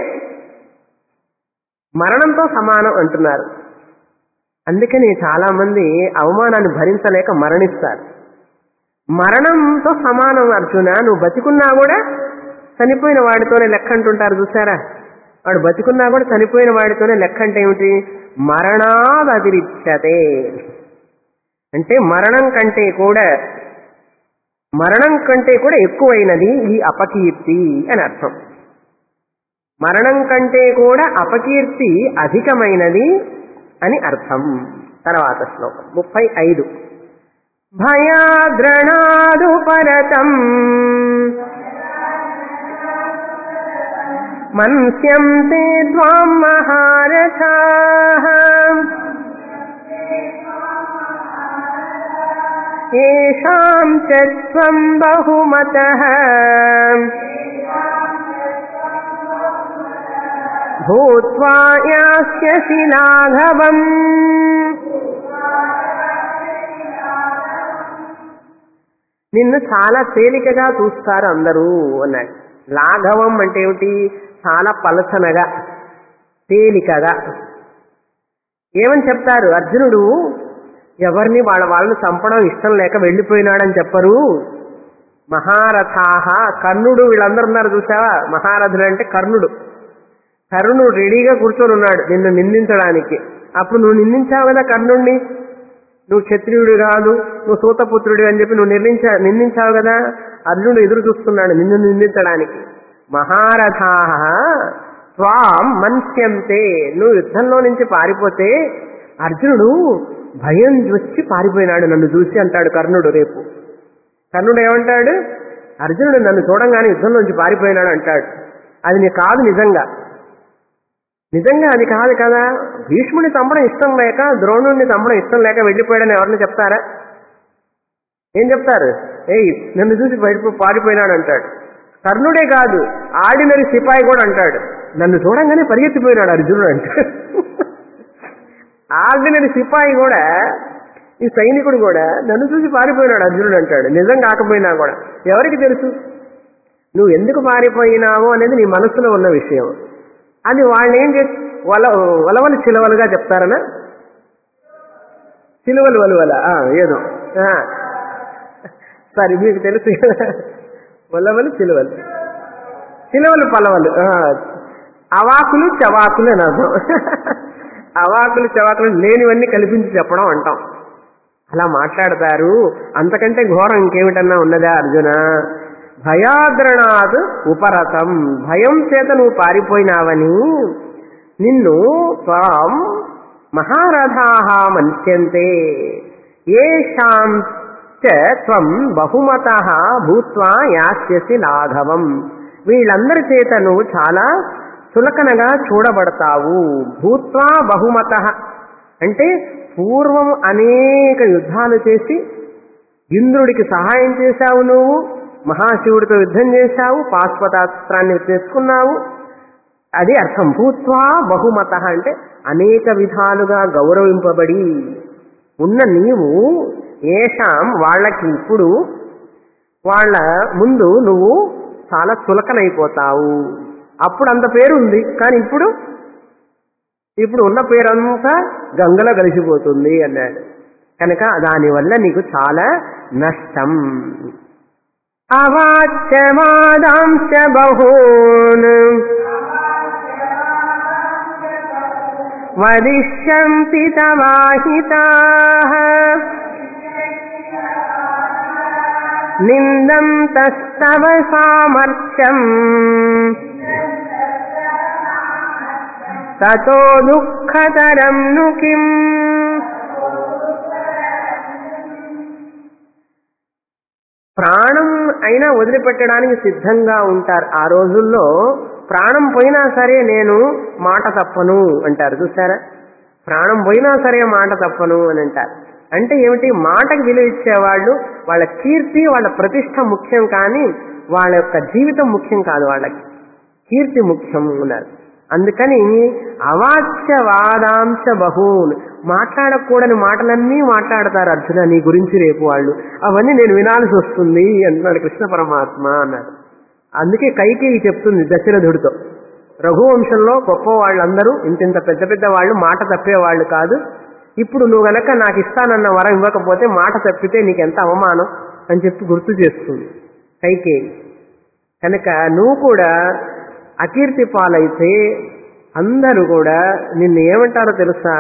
మరణంతో సమానం అంటున్నారు అందుకని చాలా మంది అవమానాన్ని భరించలేక మరణిస్తారు మరణంతో సమానం అర్జున నువ్వు బతికున్నా కూడా చనిపోయిన వాడితోనే లెక్క అంటుంటారు చూసారా వాడు బతికున్నా కూడా చనిపోయిన వాడితోనే లెక్క అంటే ఏమిటి మరణాదతిరిచ్చతే అంటే మరణం కంటే కూడా మరణం కంటే కూడా ఎక్కువైనది ఈ అపకీర్తి అని అర్థం మరణం కంటే కూడా అపకీర్తి అధికమైనది అని అర్థం తర్వాత శ్లోకం ముప్పై ఐదు భయాద్రణాదు పరతం మన్స్యంతే త్వాం మహారథా येषां च त्वं बहुमतः भूत्वा यास्यसि लाघवम् నిన్ను చాలా తేలికగా చూస్తారు అందరూ అన్నాడు లాఘవం అంటే ఏమిటి చాలా పలచనగా తేలికగా ఏమని చెప్తారు అర్జునుడు ఎవరిని వాళ్ళ వాళ్ళని చంపడం ఇష్టం లేక వెళ్ళిపోయినాడని చెప్పరు మహారథాహ కర్ణుడు వీళ్ళందరూ ఉన్నారు చూసావా మహారథుడు అంటే కర్ణుడు కర్ణుడు రెడీగా కూర్చొని ఉన్నాడు నిన్ను నిందించడానికి అప్పుడు నువ్వు నిందించావు కదా కర్ణుడిని నువ్వు క్షత్రియుడు కాదు నువ్వు సూతపుత్రుడు అని చెప్పి నువ్వు నిర్ణయించా నిందించావు కదా అర్జునుడు ఎదురు చూస్తున్నాడు నిన్ను నిందించడానికి మహారథాహ త్వాం మన్స్యంతే నువ్వు యుద్ధంలో నుంచి పారిపోతే అర్జునుడు భయం వచ్చి పారిపోయినాడు నన్ను చూసి అంటాడు కర్ణుడు రేపు కర్ణుడు ఏమంటాడు అర్జునుడు నన్ను చూడంగానే యుద్ధం నుంచి పారిపోయినాడు అంటాడు అది నీ కాదు నిజంగా నిజంగా అది కాదు కదా భీష్ముని చంపడం ఇష్టం లేక ద్రోణుడిని చంపడం ఇష్టం లేక వెళ్ళిపోయాడని ఎవరిని చెప్తారా ఏం చెప్తారు ఏయ్ నన్ను చూసి బయట పారిపోయినాడు అంటాడు కర్ణుడే కాదు ఆర్డినరీ సిపాయి కూడా అంటాడు నన్ను చూడంగానే పరిగెత్తిపోయినాడు అర్జునుడు అంటాడు ఆర్డినరీ సిపాయి కూడా ఈ సైనికుడు కూడా నన్ను చూసి పారిపోయినాడు అర్జునుడు అంటాడు నిజం కాకపోయినా కూడా ఎవరికి తెలుసు నువ్వు ఎందుకు పారిపోయినావు అనేది నీ మనసులో ఉన్న విషయం అది వాళ్ళు ఏం చేసి వల వలవలు చిలవలుగా చెప్తారనా చిలువలు వలువల ఆ, ఏదో ఆ. సరే మీకు తెలుసు కదా వలవలు చిలువలు చిలువలు పలవలు ఆ. అవాకులు చవాకులు అని అర్థం అవాకులు చవాకులు లేనివన్నీ కల్పించి చెప్పడం అంటాం అలా మాట్లాడతారు అంతకంటే ఘోరం ఇంకేమిటన్నా ఉన్నదా అర్జున భయాద్రణాత్ ఉపరతం భయం చేత నువ్వు పారిపోయినావని నిన్ను త్వాం మహారథాహ మన్స్యంతే ఏషాం చ త్వం బహుమత భూత్వా యాస్యసి లాఘవం వీళ్ళందరి చేత నువ్వు చాలా చులకనగా చూడబడతావు భూత్వా బహుమత అంటే పూర్వం అనేక యుద్ధాలు చేసి ఇంద్రుడికి సహాయం చేశావు నువ్వు మహాశివుడితో యుద్ధం చేశావు పాశ్వతాస్త్రాన్ని తెచ్చుకున్నావు అది అర్థం భూత్వా బహుమత అంటే అనేక విధాలుగా గౌరవింపబడి ఉన్న నీవు ఏషాం వాళ్ళకి ఇప్పుడు వాళ్ళ ముందు నువ్వు చాలా చులకనైపోతావు అప్పుడు అంత పేరు ఉంది కానీ ఇప్పుడు ఇప్పుడు ఉన్న పేరంతా గంగలో కలిసిపోతుంది అన్నాడు కనుక దానివల్ల నీకు చాలా నష్టం అవాచ్యవాదాంశ బహూన్ వదిష్యంతి తవాహితా నిందంతస్తవ సామర్థ్యం తతో దుఃఖతరం ను కిం ప్రాణం అయినా వదిలిపెట్టడానికి సిద్ధంగా ఉంటారు ఆ రోజుల్లో ప్రాణం పోయినా సరే నేను మాట తప్పను అంటారు చూసారా ప్రాణం పోయినా సరే మాట తప్పను అని అంటారు అంటే ఏమిటి మాటకు విలువ ఇచ్చేవాళ్ళు వాళ్ళ కీర్తి వాళ్ళ ప్రతిష్ట ముఖ్యం కానీ వాళ్ళ యొక్క జీవితం ముఖ్యం కాదు వాళ్ళకి కీర్తి ముఖ్యం ఉన్నారు అందుకని అవాచ్య వాదాంశ బహూన్ మాట్లాడకూడని మాటలన్నీ మాట్లాడతారు అర్జున నీ గురించి రేపు వాళ్ళు అవన్నీ నేను వినాల్సి వస్తుంది అంటున్నాడు కృష్ణ పరమాత్మ అన్నాడు అందుకే కైకేయి చెప్తుంది దశరథుడితో రఘువంశంలో గొప్ప వాళ్ళందరూ ఇంతింత పెద్ద పెద్ద వాళ్ళు మాట తప్పేవాళ్ళు కాదు ఇప్పుడు నువ్వు గనక నాకు ఇస్తానన్న వరం ఇవ్వకపోతే మాట తప్పితే నీకు ఎంత అవమానం అని చెప్పి గుర్తు చేస్తుంది కైకేయి కనుక నువ్వు కూడా అకీర్తి పాలైతే అందరూ కూడా నిన్ను ఏమంటారో తెలుసా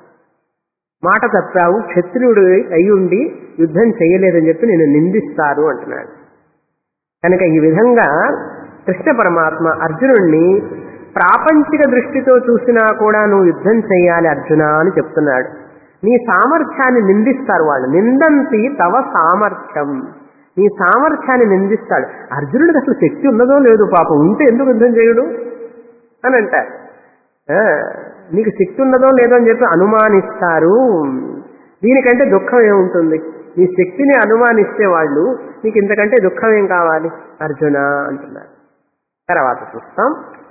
మాట తప్పావు క్షత్రియుడు అయ్యుండి యుద్ధం చేయలేదని చెప్పి నేను నిందిస్తారు అంటున్నాడు కనుక ఈ విధంగా కృష్ణ పరమాత్మ అర్జునుణ్ణి ప్రాపంచిక దృష్టితో చూసినా కూడా నువ్వు యుద్ధం చేయాలి అర్జున అని చెప్తున్నాడు నీ సామర్థ్యాన్ని నిందిస్తారు వాళ్ళు నిందంతి తవ సామర్థ్యం నీ సామర్థ్యాన్ని నిందిస్తాడు అర్జునుడికి అసలు శక్తి ఉన్నదో లేదు పాపం ఉంటే ఎందుకు యుద్ధం చేయడు అని అంటారు ఆ, నీకు శక్తి ఉన్నదో లేదో అని చెప్పి అనుమానిస్తారు దీనికంటే దుఃఖం ఏముంటుంది నీ శక్తిని అనుమానిస్తే వాళ్ళు నీకు ఇంతకంటే దుఃఖం ఏం కావాలి అర్జున అంటున్నారు తర్వాత చూస్తాం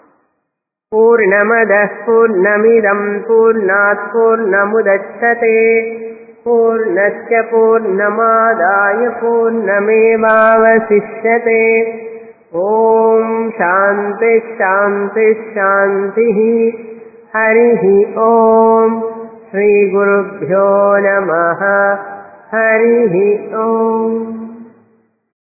పూర్ణమద పూర్ణమిదం పూర్ణాత్ పూర్ణముదచ్చతే పూర్ణశ్చ పూర్ణమాదాయ పూర్ణమేవావశిష్యతే ఓం శాంతి శాంతి శాంతి హరి ఓం శ్రీ గురుభ్యో నమ హరి ఓం